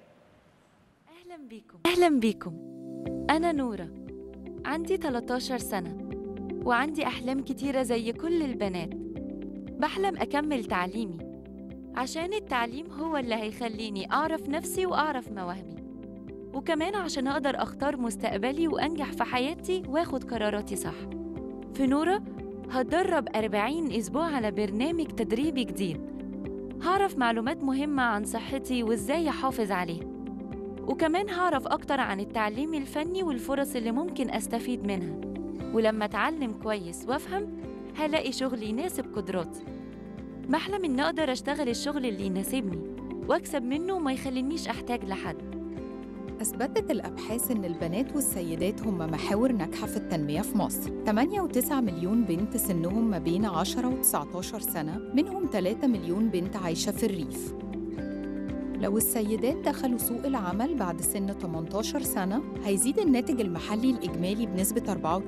أهلا بيكم أهلا بيكم أنا نورة عندي 13 سنة وعندي أحلام كتيرة زي كل البنات بحلم أكمل تعليمي عشان التعليم هو اللي هيخليني أعرف نفسي وأعرف مواهبي وكمان عشان أقدر أختار مستقبلي وأنجح في حياتي وآخد قراراتي صح في نورة هتدرب 40 أسبوع على برنامج تدريبي جديد هعرف معلومات مهمة عن صحتي وإزاي أحافظ عليها وكمان هعرف أكتر عن التعليم الفني والفرص اللي ممكن أستفيد منها ولما أتعلم كويس وأفهم هلاقي شغل يناسب قدراتي بحلم إن أقدر أشتغل الشغل اللي يناسبني وأكسب منه وما يخلينيش أحتاج لحد أثبتت الأبحاث إن البنات والسيدات هم محاور ناجحة في التنمية في مصر 8.9 مليون بنت سنهم ما بين 10 و 19 سنة منهم 3 مليون بنت عايشة في الريف لو السيدات دخلوا سوق العمل بعد سن 18 سنة هيزيد الناتج المحلي الإجمالي بنسبة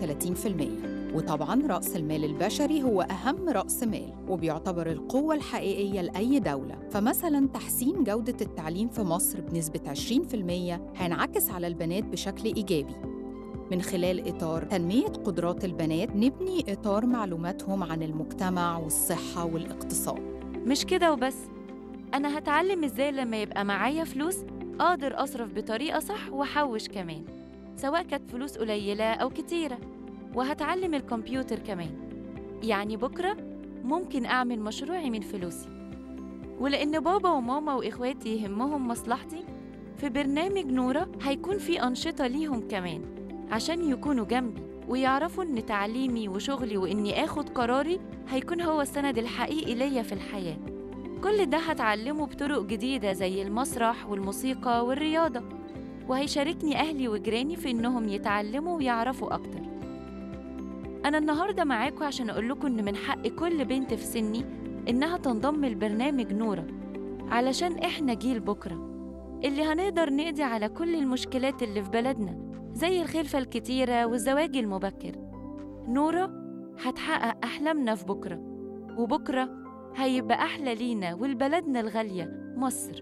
34% وطبعاً رأس المال البشري هو أهم رأس مال وبيعتبر القوة الحقيقية لأي دولة فمثلاً تحسين جودة التعليم في مصر بنسبة 20% هينعكس على البنات بشكل إيجابي من خلال إطار تنمية قدرات البنات نبني إطار معلوماتهم عن المجتمع والصحة والاقتصاد مش كده وبس أنا هتعلم إزاي لما يبقى معايا فلوس أقدر أصرف بطريقة صح وأحوش كمان سواء كانت فلوس قليلة أو كتيرة وهتعلم الكمبيوتر كمان يعني بكرة ممكن أعمل مشروعي من فلوسي ولأن بابا وماما وإخواتي يهمهم مصلحتي في برنامج نورة هيكون في أنشطة ليهم كمان عشان يكونوا جنبي ويعرفوا إن تعليمي وشغلي وإني آخد قراري هيكون هو السند الحقيقي ليا في الحياة كل ده هتعلمه بطرق جديدة زي المسرح والموسيقى والرياضة وهيشاركني أهلي وجيراني في إنهم يتعلموا ويعرفوا أكتر أنا النهاردة معاكم عشان أقول لكم إن من حق كل بنت في سني إنها تنضم لبرنامج نورة علشان إحنا جيل بكرة اللي هنقدر نقضي على كل المشكلات اللي في بلدنا زي الخلفة الكتيرة والزواج المبكر نورة هتحقق أحلامنا في بكرة وبكرة هيبقى أحلى لينا ولبلدنا الغالية مصر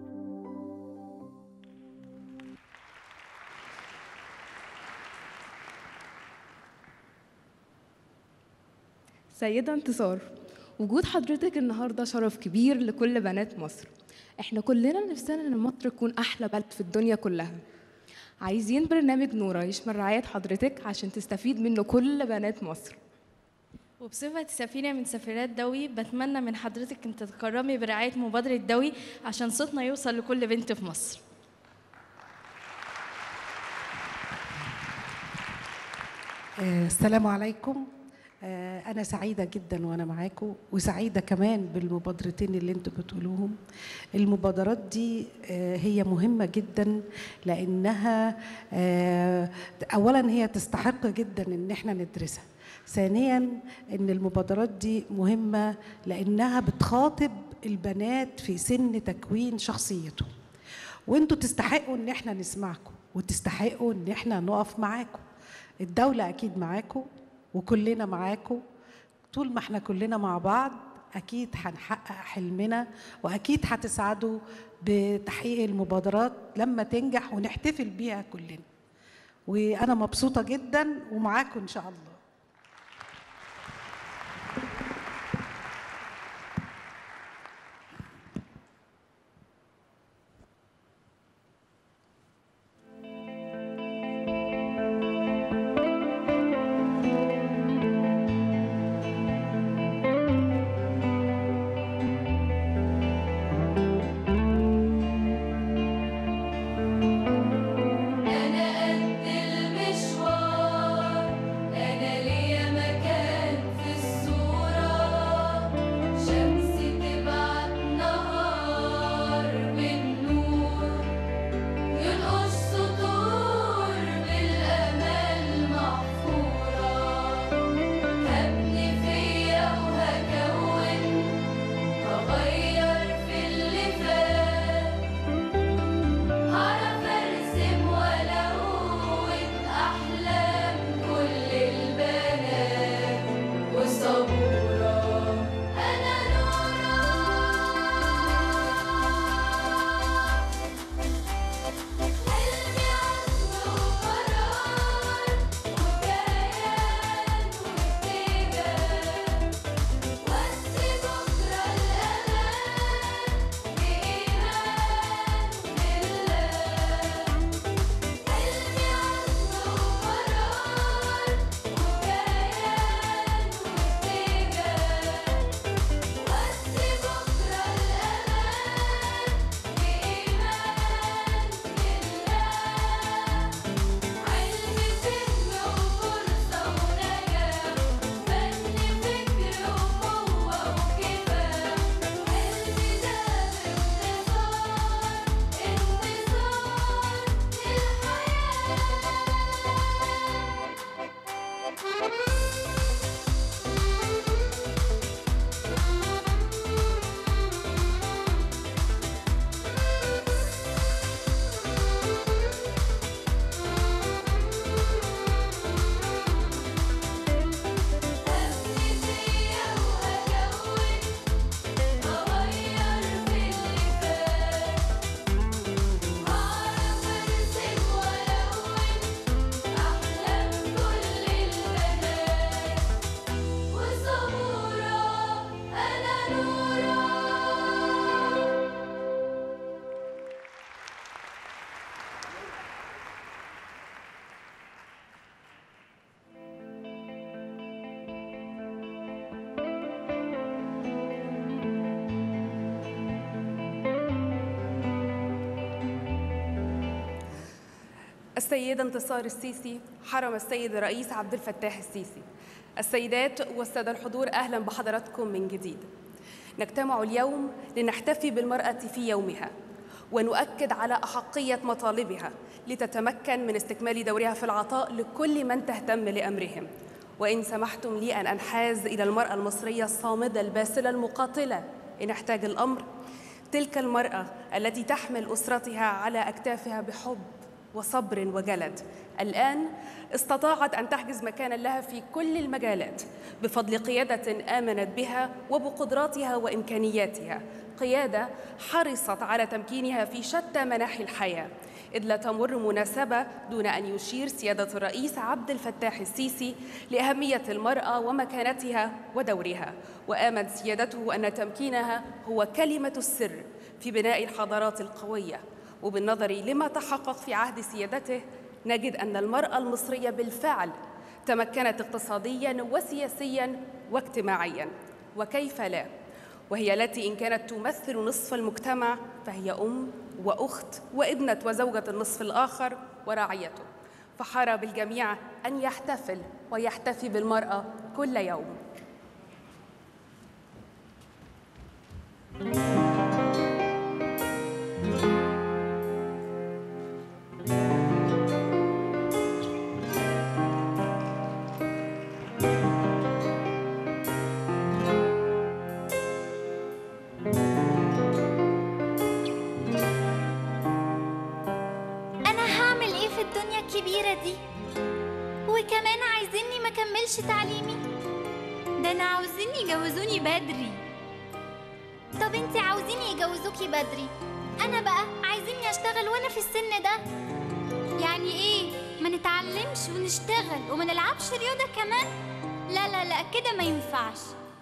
سيدة انتصار وجود حضرتك النهاردة شرف كبير لكل بنات مصر احنا كلنا نفسنا ان مصر تكون احلى بلد في الدنيا كلها عايزين برنامج نورة يشمل رعاية حضرتك عشان تستفيد منه كل بنات مصر وبصفة سفيرة من سفيرات دوي بتمنى من حضرتك أن تتكرمي برعاية مبادرة دوي عشان صوتنا يوصل لكل بنت في مصر آه، السلام عليكم آه، أنا سعيدة جدا وأنا معاكم وسعيدة كمان بالمبادرتين اللي أنتوا بتقولوهم المبادرات دي آه، هي مهمة جدا لأنها آه، أولا هي تستحق جدا إن احنا ندرسها ثانيا ان المبادرات دي مهمه لانها بتخاطب البنات في سن تكوين شخصيتهم وانتوا تستحقوا ان احنا نسمعكم وتستحقوا ان احنا نقف معاكم الدوله اكيد معاكم وكلنا معاكم طول ما احنا كلنا مع بعض اكيد هنحقق حلمنا واكيد هتسعدوا بتحقيق المبادرات لما تنجح ونحتفل بيها كلنا وانا مبسوطه جدا ومعاكم ان شاء الله أنا قد المشوار أنا ليا مكان في الصورة شمس تبعت نهار بالنور ينقش سطور بالأمل محفورة هبني فيا وهكون هغير في اللي فات هعرف ارسم والون احلام كل البنات وصبورة انا نورة حلمي عزم وقرار وكيان واتجاه واسي بكرة الأمان بإيمان بالله حلمي عزم وقرار وكيان واتجاه واسي بكرة الأمان بإيمان بالله علم فهم وفرصة ونجاح فن فكر وقوة وكفاح قلبي دام انتصار انتصار هغير في اللي فات هعرف ارسم والون احلام كل البنات وصبورة انا نورة السيدة انتصار السيسي حرم السيد الرئيس عبد الفتاح السيسي السيدات والسادة الحضور أهلا بحضراتكم من جديد نجتمع اليوم لنحتفي بالمرأة في يومها ونؤكد على أحقية مطالبها لتتمكن من استكمال دورها في العطاء لكل من تهتم لأمرهم وإن سمحتم لي أن أنحاز إلى المرأة المصرية الصامدة الباسلة المقاتلة إن احتاج الأمر تلك المرأة التي تحمل أسرتها على أكتافها بحب وصبر وجلد الآن استطاعت أن تحجز مكانا لها في كل المجالات بفضل قيادة آمنت بها وبقدراتها وإمكانياتها قيادة حرصت على تمكينها في شتى مناحي الحياة إذ لا تمر مناسبة دون أن يشير سيادة الرئيس عبد الفتاح السيسي لأهمية المرأة ومكانتها ودورها وآمن سيادته أن تمكينها هو كلمة السر في بناء الحضارات القوية وبالنظر لما تحقق في عهد سيادته نجد أن المرأة المصرية بالفعل تمكنت اقتصاديا وسياسيا واجتماعيا وكيف لا وهي التي إن كانت تمثل نصف المجتمع فهي أم وأخت وابنة وزوجة النصف الآخر ورعيته فحرى بالجميع أن يحتفل ويحتفي بالمرأة كل يوم أنا هعمل إيه في الدنيا الكبيرة دي؟ وكمان عايزيني ما كملش تعليمي؟ ده أنا عاوزين يجوزوني بدري طب انتي عاوزين يجوزوكي بدري أنا بقى عايزيني أشتغل وأنا في السن ده يعني إيه؟ ما نتعلمش ونشتغل وما نلعبش رياضة كمان؟ لا لا لا كده ما ينفعش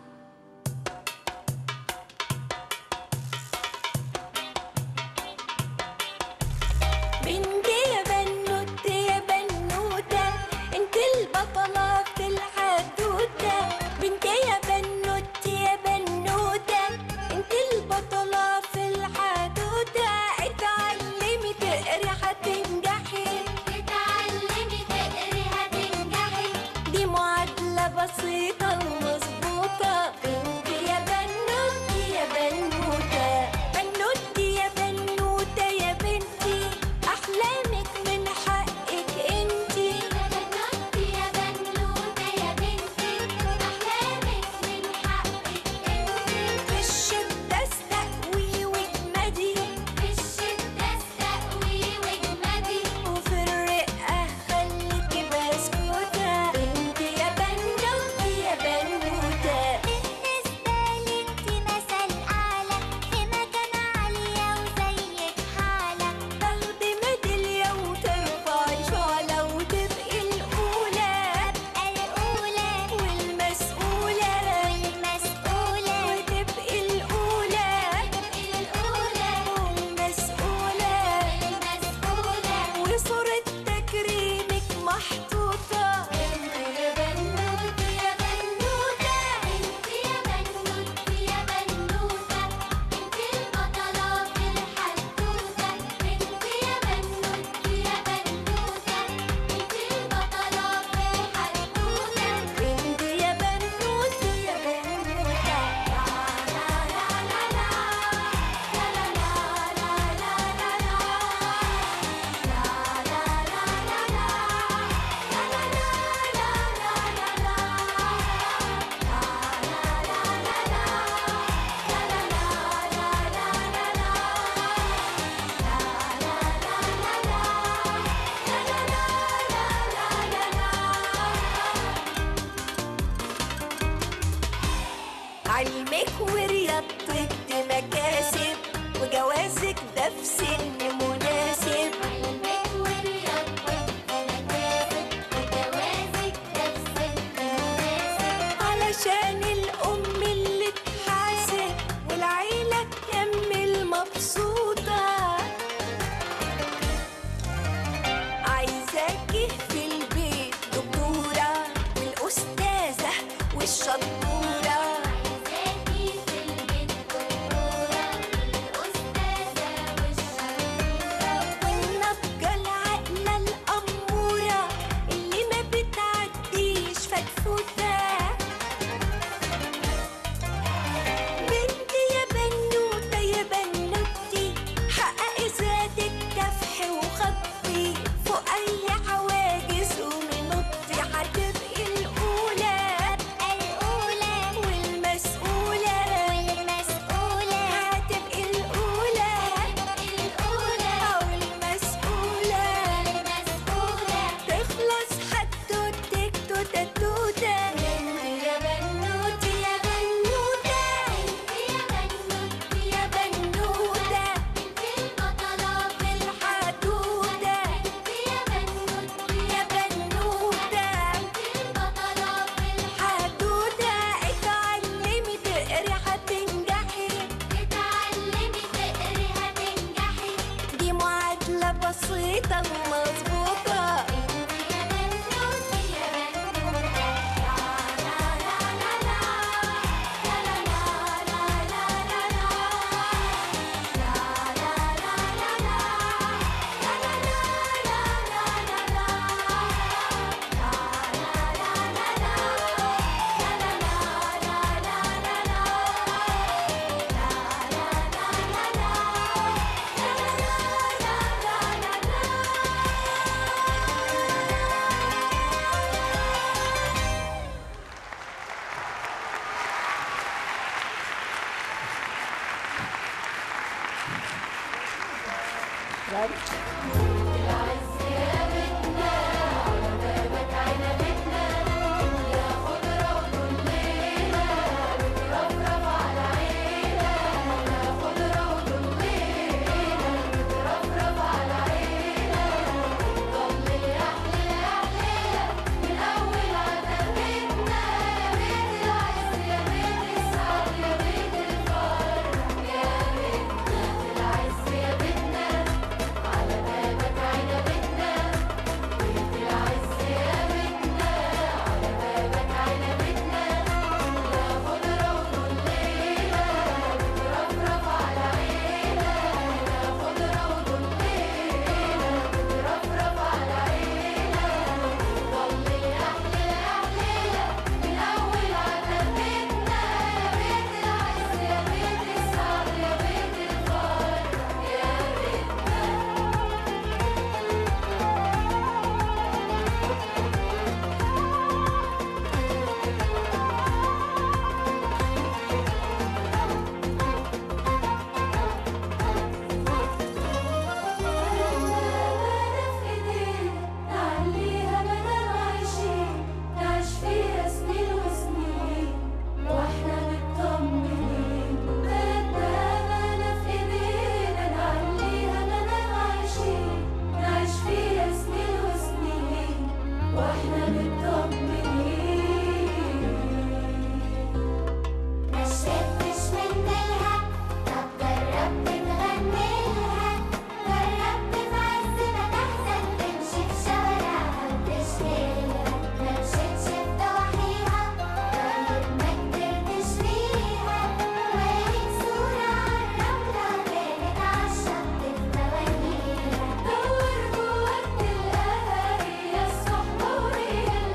بنتي يا بنوت يا بنوتة انت البطلة في الحدوتة بنتي يا بنوت يا بنوتة انت البطلة في الحدوتة اتعلمي تقري هتنجحي اتعلمي تقري هتنجحي دي معادلة بسيطة ومظبوطة بنتي يا بنوت يا بنوتة بنوتي يا بنوتة يا بنتي أحلامك من حقك انتي بنوتي يا بنوتة يا بنتي أحلامك من حقك انتي في الشدة استقوي واجمدي في الشدة استقوي واجمدي وفي الرقة خليكي بسكوتة بنتي يا بنوتي يا بنوتة بالنسبة لي انتي مثل أعلى في مكان عالية وزيك حالة تاخدي ميدالية وترفعي شعلة وتبقي الأولى أبقى الأولى والمسؤولة والمسؤولة وتبقي الأولى تبقي الأولى والمسؤولة والمسؤولة وصورة تكريمك محطوطة انتي يا بنوتي يا بنوتة انتي يا بنوتي يا بنوتة انتي البطلة في الحدوتة انتي يا بنوتي يا بنوتة انتي البطلة في الحدوتة بنتي يا بنوتة يا بنوتة علمك ورياضتك دي مكاسب وجوازك ده في سن مناسب علمك ورياضتك مكاسب وجوازك ده في سن مناسب علشان الأم اللي تحاسب والعيلة تكمل مبسوطة عايزاكي في البيت دكتورة والأستاذة والشطورة عايزاكي في البيت دكتورة والأستاذة والشطورة دور جواك تلاقيها هي الصحورية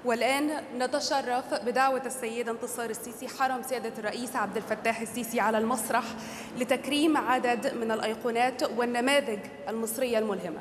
والآن نتشرف بدعوة السيدة انتصار السيسي حرم سيادة الرئيس عبد الفتاح السيسي على المسرح لتكريم عدد من الأيقونات والنماذج المصرية الملهمة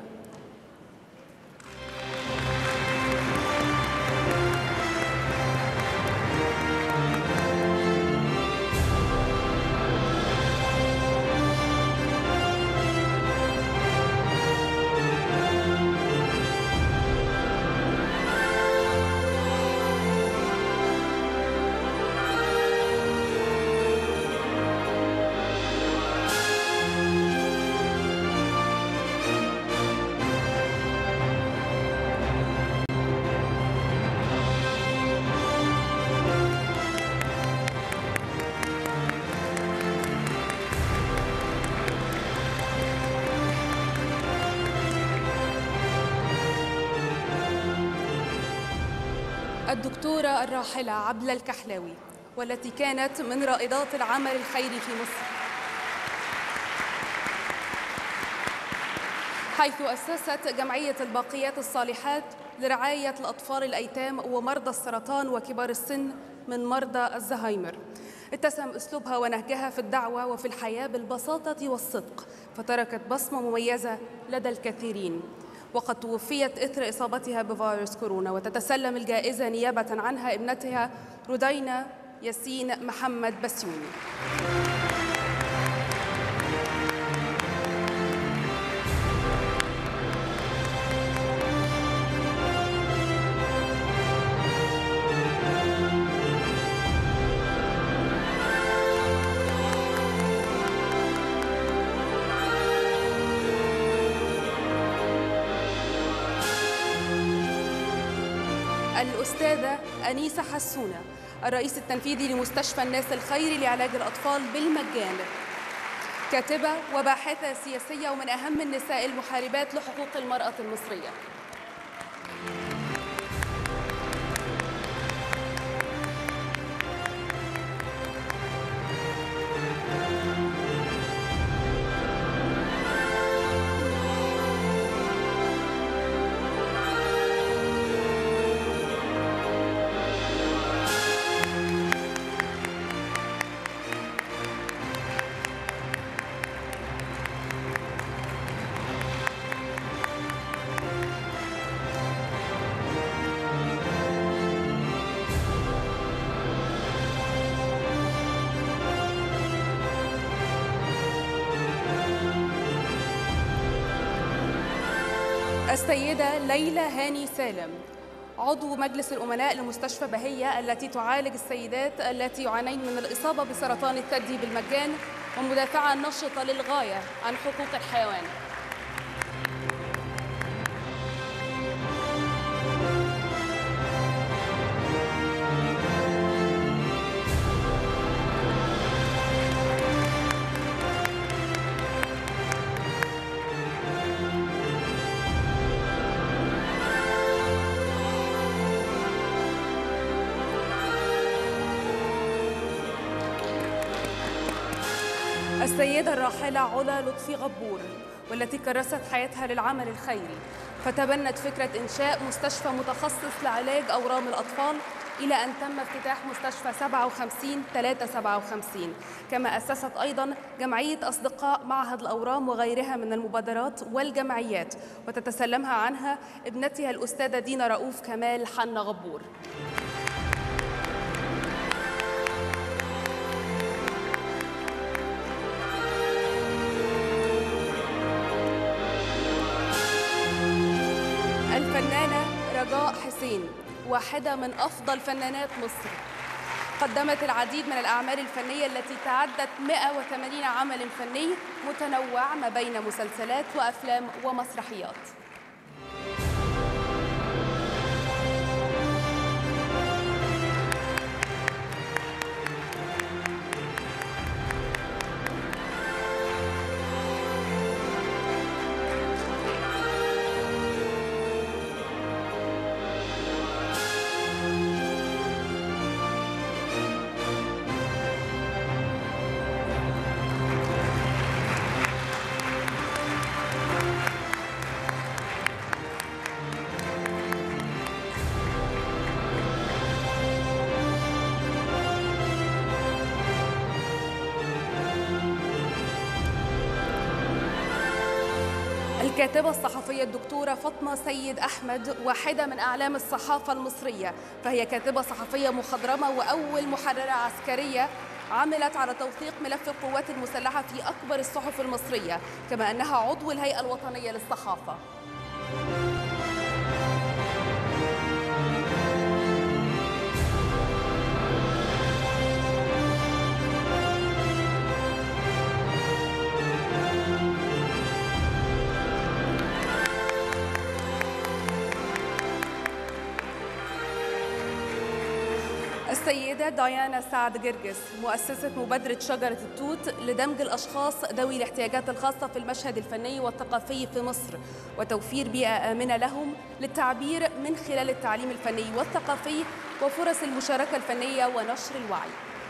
الدكتورة الراحلة عبلة الكحلاوي والتي كانت من رائدات العمل الخيري في مصر حيث أسست جمعية الباقيات الصالحات لرعاية الأطفال الأيتام ومرضى السرطان وكبار السن من مرضى الزهايمر اتسم أسلوبها ونهجها في الدعوة وفي الحياة بالبساطة والصدق فتركت بصمة مميزة لدى الكثيرين وقد توفيت إثر إصابتها بفيروس كورونا وتتسلم الجائزة نيابة عنها ابنتها رودينا ياسين محمد بسيوني الأستاذة أنيسة حسونة الرئيس التنفيذي لمستشفى الناس الخيري لعلاج الأطفال بالمجان كاتبة وباحثة سياسية ومن أهم النساء المحاربات لحقوق المرأة المصرية السيدة ليلى هاني سالم عضو مجلس الأمناء لمستشفى بهية التي تعالج السيدات التي يعانين من الإصابة بسرطان الثدي بالمجان ومدافعة نشطة للغاية عن حقوق الحيوان السيدة الراحلة علا لطفي غبور والتي كرست حياتها للعمل الخيري فتبنت فكرة إنشاء مستشفى متخصص لعلاج أورام الأطفال إلى أن تم افتتاح مستشفى 57 357 كما أسست أيضا جمعية أصدقاء معهد الأورام وغيرها من المبادرات والجمعيات وتتسلمها عنها ابنتها الأستاذة دينا رؤوف كمال حنا غبور الفنانة رجاء حسين واحدة من أفضل فنانات مصر قدمت العديد من الأعمال الفنية التي تعدت 180 عمل فني متنوع ما بين مسلسلات وأفلام ومسرحيات الكاتبة الصحفية الدكتورة فاطمة سيد أحمد واحدة من أعلام الصحافة المصرية فهي كاتبة صحفية مخضرمة وأول محررة عسكرية عملت على توثيق ملف القوات المسلحة في أكبر الصحف المصرية كما أنها عضو الهيئة الوطنية للصحافة السيدة ديانا سعد جرجس مؤسسة مبادرة شجرة التوت لدمج الأشخاص ذوي الاحتياجات الخاصة في المشهد الفني والثقافي في مصر وتوفير بيئة آمنة لهم للتعبير من خلال التعليم الفني والثقافي وفرص المشاركة الفنية ونشر الوعي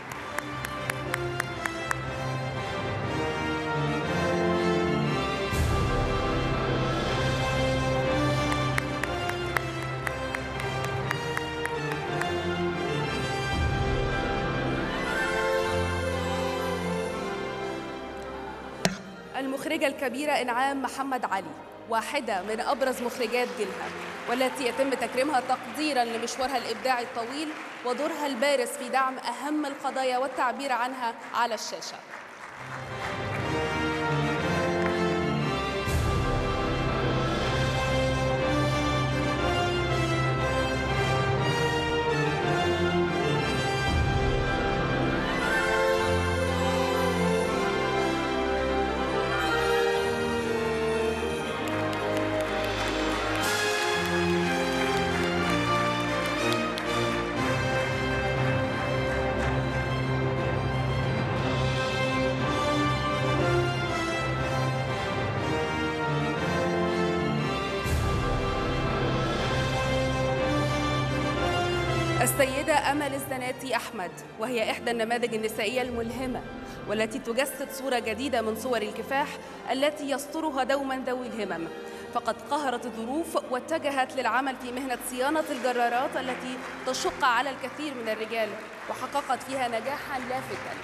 المخرجة الكبيرة إنعام محمد علي واحدة من أبرز مخرجات جيلها والتي يتم تكريمها تقديرا لمشوارها الإبداعي الطويل ودورها البارز في دعم أهم القضايا والتعبير عنها على الشاشة السيدة أمل الزناتي أحمد وهي إحدى النماذج النسائية الملهمة والتي تجسد صورة جديدة من صور الكفاح التي يسطرها دوما ذوي الهمم فقد قهرت الظروف واتجهت للعمل في مهنة صيانة الجرارات التي تشق على الكثير من الرجال وحققت فيها نجاحا لافتا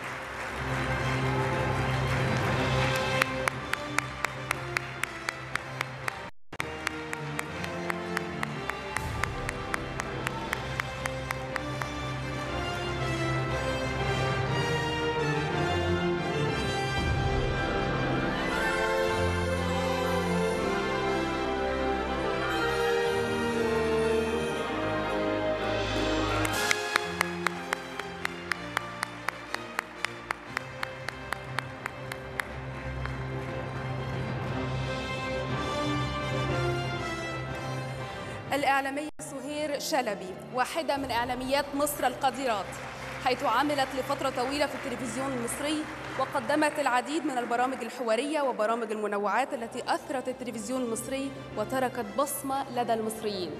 الإعلامية سهير شلبي واحدة من إعلاميات مصر القديرات حيث عملت لفترة طويلة في التلفزيون المصري وقدمت العديد من البرامج الحوارية وبرامج المنوعات التي أثرت التلفزيون المصري وتركت بصمة لدى المصريين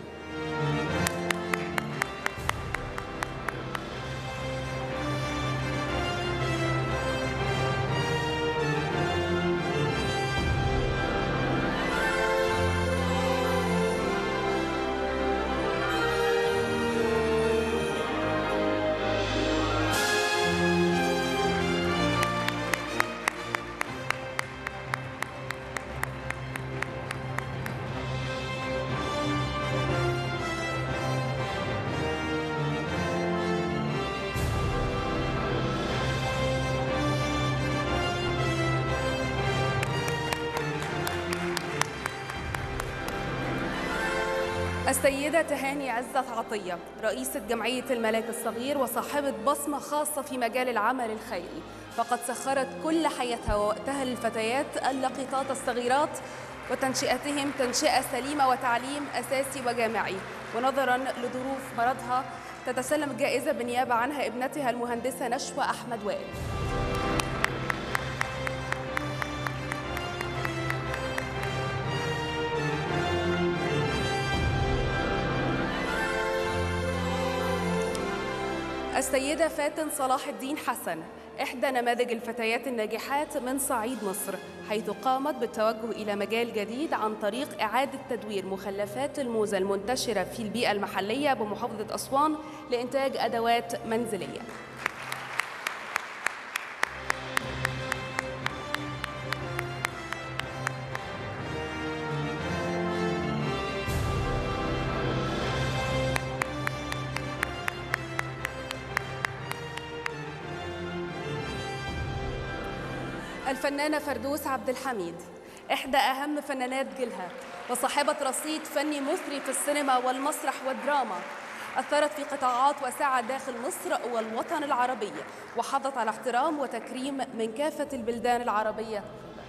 السيدة تهاني عزت عطية رئيسة جمعية الملاك الصغير وصاحبة بصمة خاصة في مجال العمل الخيري فقد سخرت كل حياتها ووقتها للفتيات اللقيطات الصغيرات وتنشئتهم تنشئة سليمة وتعليم أساسي وجامعي ونظرا لظروف مرضها تتسلم الجائزة بالنيابة عنها ابنتها المهندسة نشوى أحمد وائل السيدة فاتن صلاح الدين حسن إحدى نماذج الفتيات الناجحات من صعيد مصر حيث قامت بالتوجه إلى مجال جديد عن طريق إعادة تدوير مخلفات الموزة المنتشرة في البيئة المحلية بمحافظة أسوان لإنتاج أدوات منزلية الفنانة فردوس عبد الحميد إحدى أهم فنانات جيلها وصاحبة رصيد فني مثري في السينما والمسرح والدراما أثرت في قطاعات واسعة داخل مصر والوطن العربي وحظت على احترام وتكريم من كافة البلدان العربية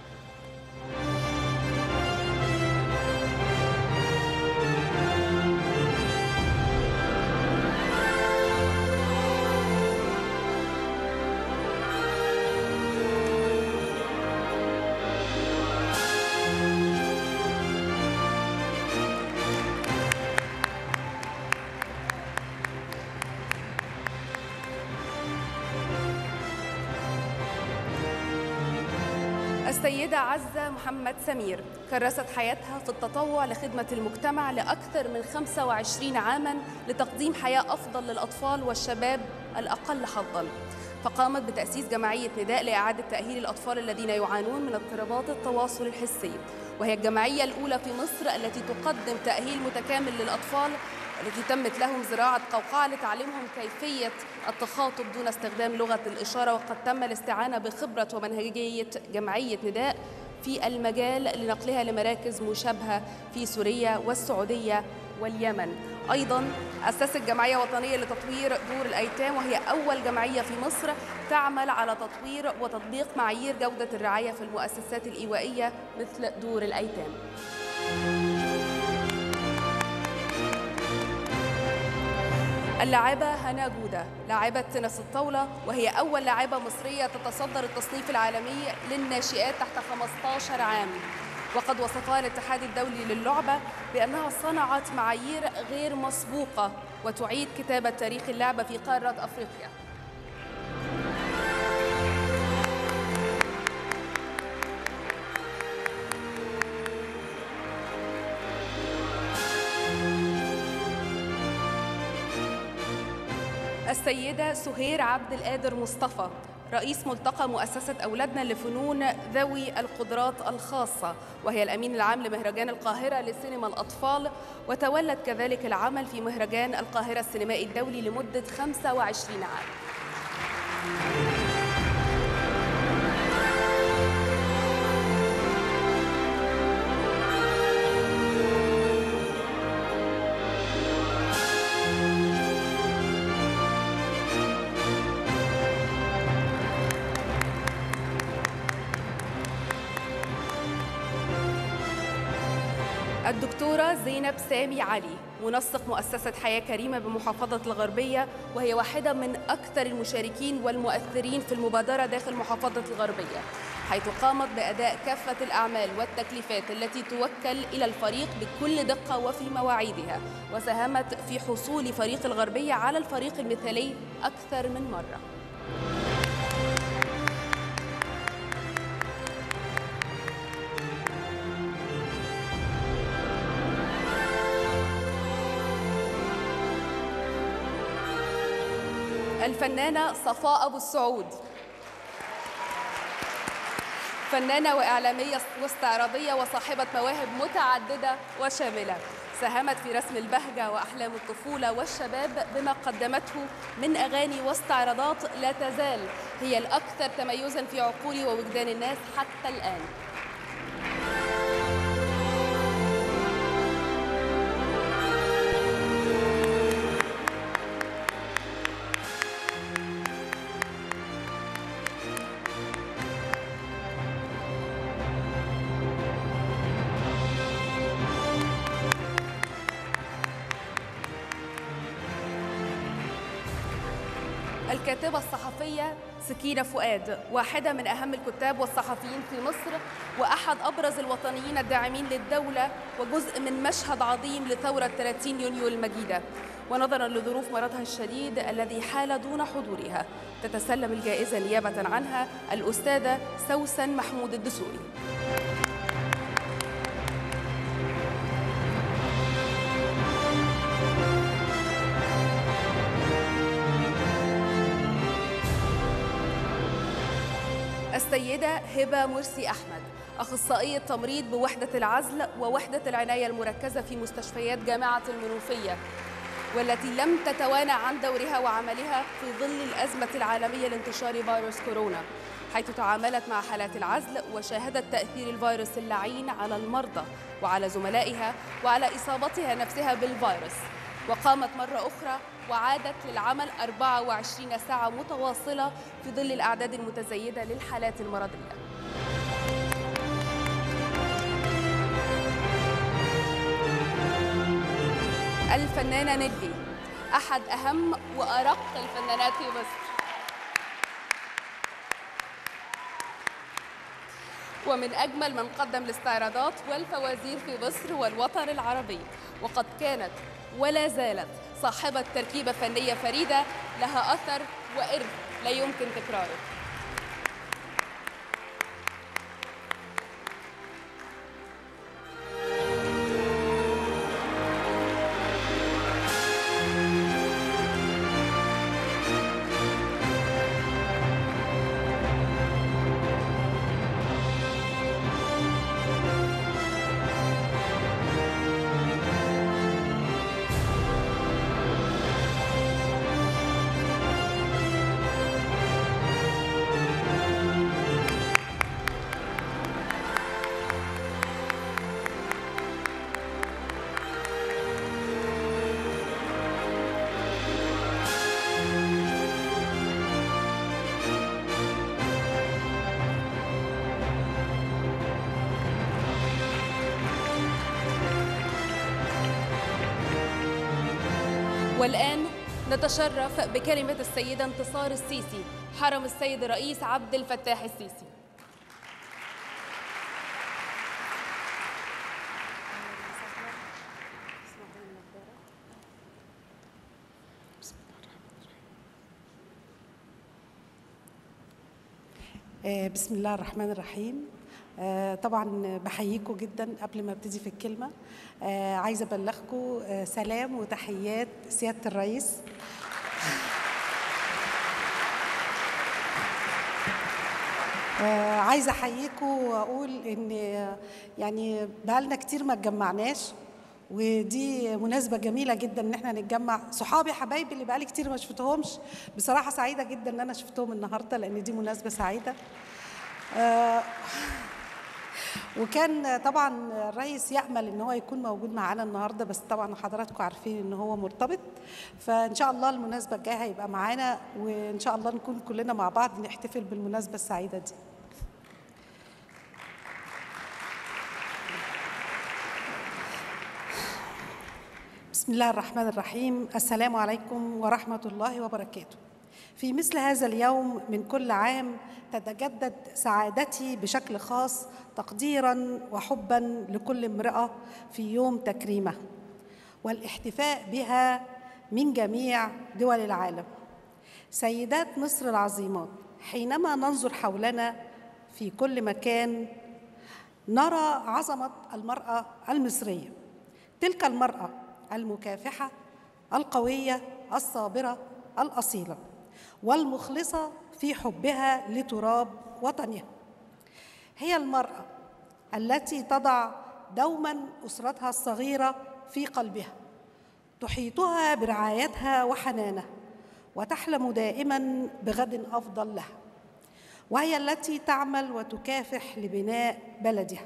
السيدة عزة محمد سمير كرست حياتها في التطوع لخدمة المجتمع لأكثر من 25 عاما لتقديم حياة أفضل للأطفال والشباب الأقل حظا فقامت بتأسيس جمعية نداء لإعادة تأهيل الأطفال الذين يعانون من اضطرابات التواصل الحسي وهي الجمعية الأولى في مصر التي تقدم تأهيل متكامل للأطفال التي تمت لهم زراعة قوقعة لتعليمهم كيفية التخاطب دون استخدام لغة الإشارة وقد تم الاستعانة بخبرة ومنهجية جمعية نداء في المجال لنقلها لمراكز مشابهة في سوريا والسعودية واليمن أيضا أسست جمعية وطنية لتطوير دور الأيتام وهي أول جمعية في مصر تعمل على تطوير وتطبيق معايير جودة الرعاية في المؤسسات الإيوائية مثل دور الأيتام اللاعبة هنا جودة لاعبة تنس الطاولة وهي أول لاعبة مصرية تتصدر التصنيف العالمي للناشئات تحت 15 عام وقد وصفها الاتحاد الدولي للعبة بأنها صنعت معايير غير مسبوقة وتعيد كتابة تاريخ اللعبة في قارة أفريقيا السيدة سهير عبد القادر مصطفى رئيس ملتقى مؤسسة أولادنا لفنون ذوي القدرات الخاصة وهي الأمين العام لمهرجان القاهرة لسينما الأطفال وتولت كذلك العمل في مهرجان القاهرة السينمائي الدولي لمدة 25 عام الدكتورة زينب سامي علي منسق مؤسسة حياة كريمة بمحافظة الغربية وهي واحدة من أكثر المشاركين والمؤثرين في المبادرة داخل محافظة الغربية حيث قامت بأداء كافة الأعمال والتكليفات التي توكل إلى الفريق بكل دقة وفي مواعيدها وساهمت في حصول فريق الغربية على الفريق المثالي أكثر من مرة الفنانة صفاء أبو السعود فنانة وإعلامية واستعراضية وصاحبة مواهب متعددة وشاملة ساهمت في رسم البهجة وأحلام الطفولة والشباب بما قدمته من أغاني واستعراضات لا تزال هي الأكثر تميزا في عقول ووجدان الناس حتى الآن الكاتبة الصحفية سكينة فؤاد واحدة من أهم الكتاب والصحفيين في مصر وأحد أبرز الوطنيين الداعمين للدولة وجزء من مشهد عظيم لثورة 30 يونيو المجيدة ونظرا لظروف مرضها الشديد الذي حال دون حضورها تتسلم الجائزة نيابة عنها الأستاذة سوسن محمود الدسوقي السيدة هبة مرسي أحمد أخصائية تمريض بوحدة العزل ووحدة العناية المركزة في مستشفيات جامعة المنوفية والتي لم تتوانى عن دورها وعملها في ظل الأزمة العالمية لانتشار فيروس كورونا حيث تعاملت مع حالات العزل وشاهدت تأثير الفيروس اللعين على المرضى وعلى زملائها وعلى إصابتها نفسها بالفيروس وقامت مرة أخرى وعادت للعمل 24 ساعة متواصلة في ظل الأعداد المتزايدة للحالات المرضية الفنانة نيلي أحد أهم وأرق الفنانات في مصر ومن أجمل من قدم الاستعراضات والفوازير في مصر والوطن العربي وقد كانت ولا زالت صاحبة تركيبة فنية فريدة لها أثر وإرث لا يمكن تكراره والآن نتشرف بكلمة السيدة انتصار السيسي حرم السيد الرئيس عبد الفتاح السيسي آه، بسم الله الرحمن الرحيم آه، طبعا بحييكم جدا قبل ما ابتدي في الكلمه آه، عايزه ابلغكم آه، سلام وتحيات سياده الرئيس آه، عايزه احييكم واقول ان آه، يعني بقالنا كتير ما اتجمعناش ودي مناسبه جميله جدا ان احنا نتجمع صحابي حبايبي اللي بقالي كتير ما شفتهمش بصراحه سعيده جدا ان انا شفتهم النهارده لان دي مناسبه سعيده آه، وكان طبعا الرئيس يامل ان هو يكون موجود معانا النهارده بس طبعا حضراتكم عارفين ان هو مرتبط فان شاء الله المناسبه الجايه هيبقى معانا وان شاء الله نكون كلنا مع بعض نحتفل بالمناسبه السعيده دي بسم الله الرحمن الرحيم السلام عليكم ورحمه الله وبركاته في مثل هذا اليوم من كل عام تتجدد سعادتي بشكل خاص تقديرا وحبا لكل امراه في يوم تكريمه والاحتفاء بها من جميع دول العالم سيدات مصر العظيمات حينما ننظر حولنا في كل مكان نرى عظمه المراه المصريه تلك المراه المكافحه القويه الصابره الاصيله والمخلصه في حبها لتراب وطنها هي المراه التي تضع دوما اسرتها الصغيره في قلبها تحيطها برعايتها وحنانها وتحلم دائما بغد افضل لها وهي التي تعمل وتكافح لبناء بلدها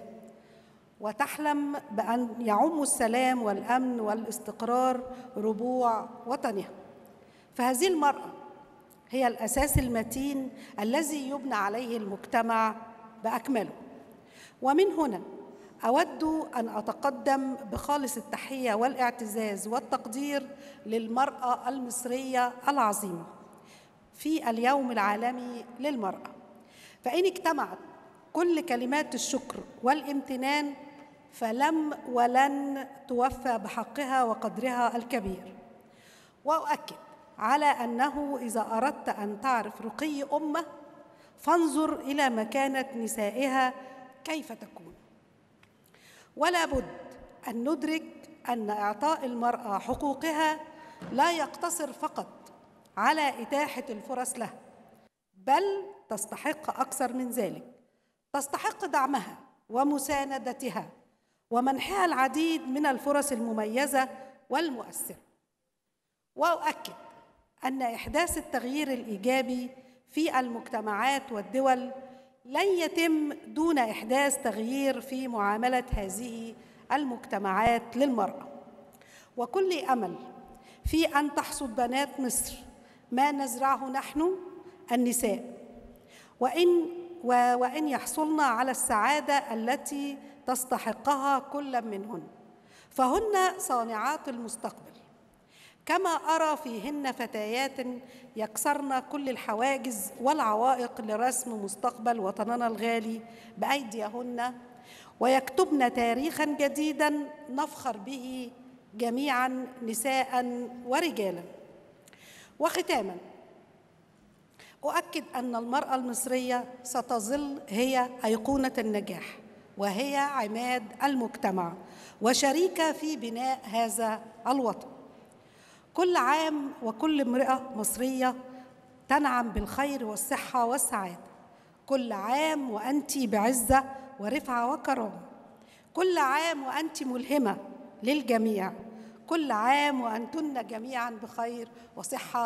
وتحلم بان يعم السلام والامن والاستقرار ربوع وطنها فهذه المراه هي الاساس المتين الذي يبنى عليه المجتمع باكمله ومن هنا اود ان اتقدم بخالص التحيه والاعتزاز والتقدير للمراه المصريه العظيمه في اليوم العالمي للمراه فان اجتمعت كل كلمات الشكر والامتنان فلم ولن توفى بحقها وقدرها الكبير واؤكد على انه اذا اردت ان تعرف رقي امه فانظر الى مكانه نسائها كيف تكون ولا بد ان ندرك ان اعطاء المراه حقوقها لا يقتصر فقط على اتاحه الفرص لها بل تستحق اكثر من ذلك تستحق دعمها ومساندتها ومنحها العديد من الفرص المميزه والمؤثره واؤكد ان احداث التغيير الايجابي في المجتمعات والدول لن يتم دون احداث تغيير في معامله هذه المجتمعات للمراه وكل امل في ان تحصد بنات مصر ما نزرعه نحن النساء وان وان يحصلن على السعاده التي تستحقها كل منهن فهن صانعات المستقبل كما ارى فيهن فتيات يكسرن كل الحواجز والعوائق لرسم مستقبل وطننا الغالي بايديهن ويكتبن تاريخا جديدا نفخر به جميعا نساء ورجالا وختاما اؤكد ان المراه المصريه ستظل هي ايقونه النجاح وهي عماد المجتمع وشريكه في بناء هذا الوطن كل عام وكل امراه مصريه تنعم بالخير والصحه والسعاده كل عام وانت بعزه ورفعه وكرامه كل عام وانت ملهمه للجميع كل عام وانتن جميعا بخير وصحه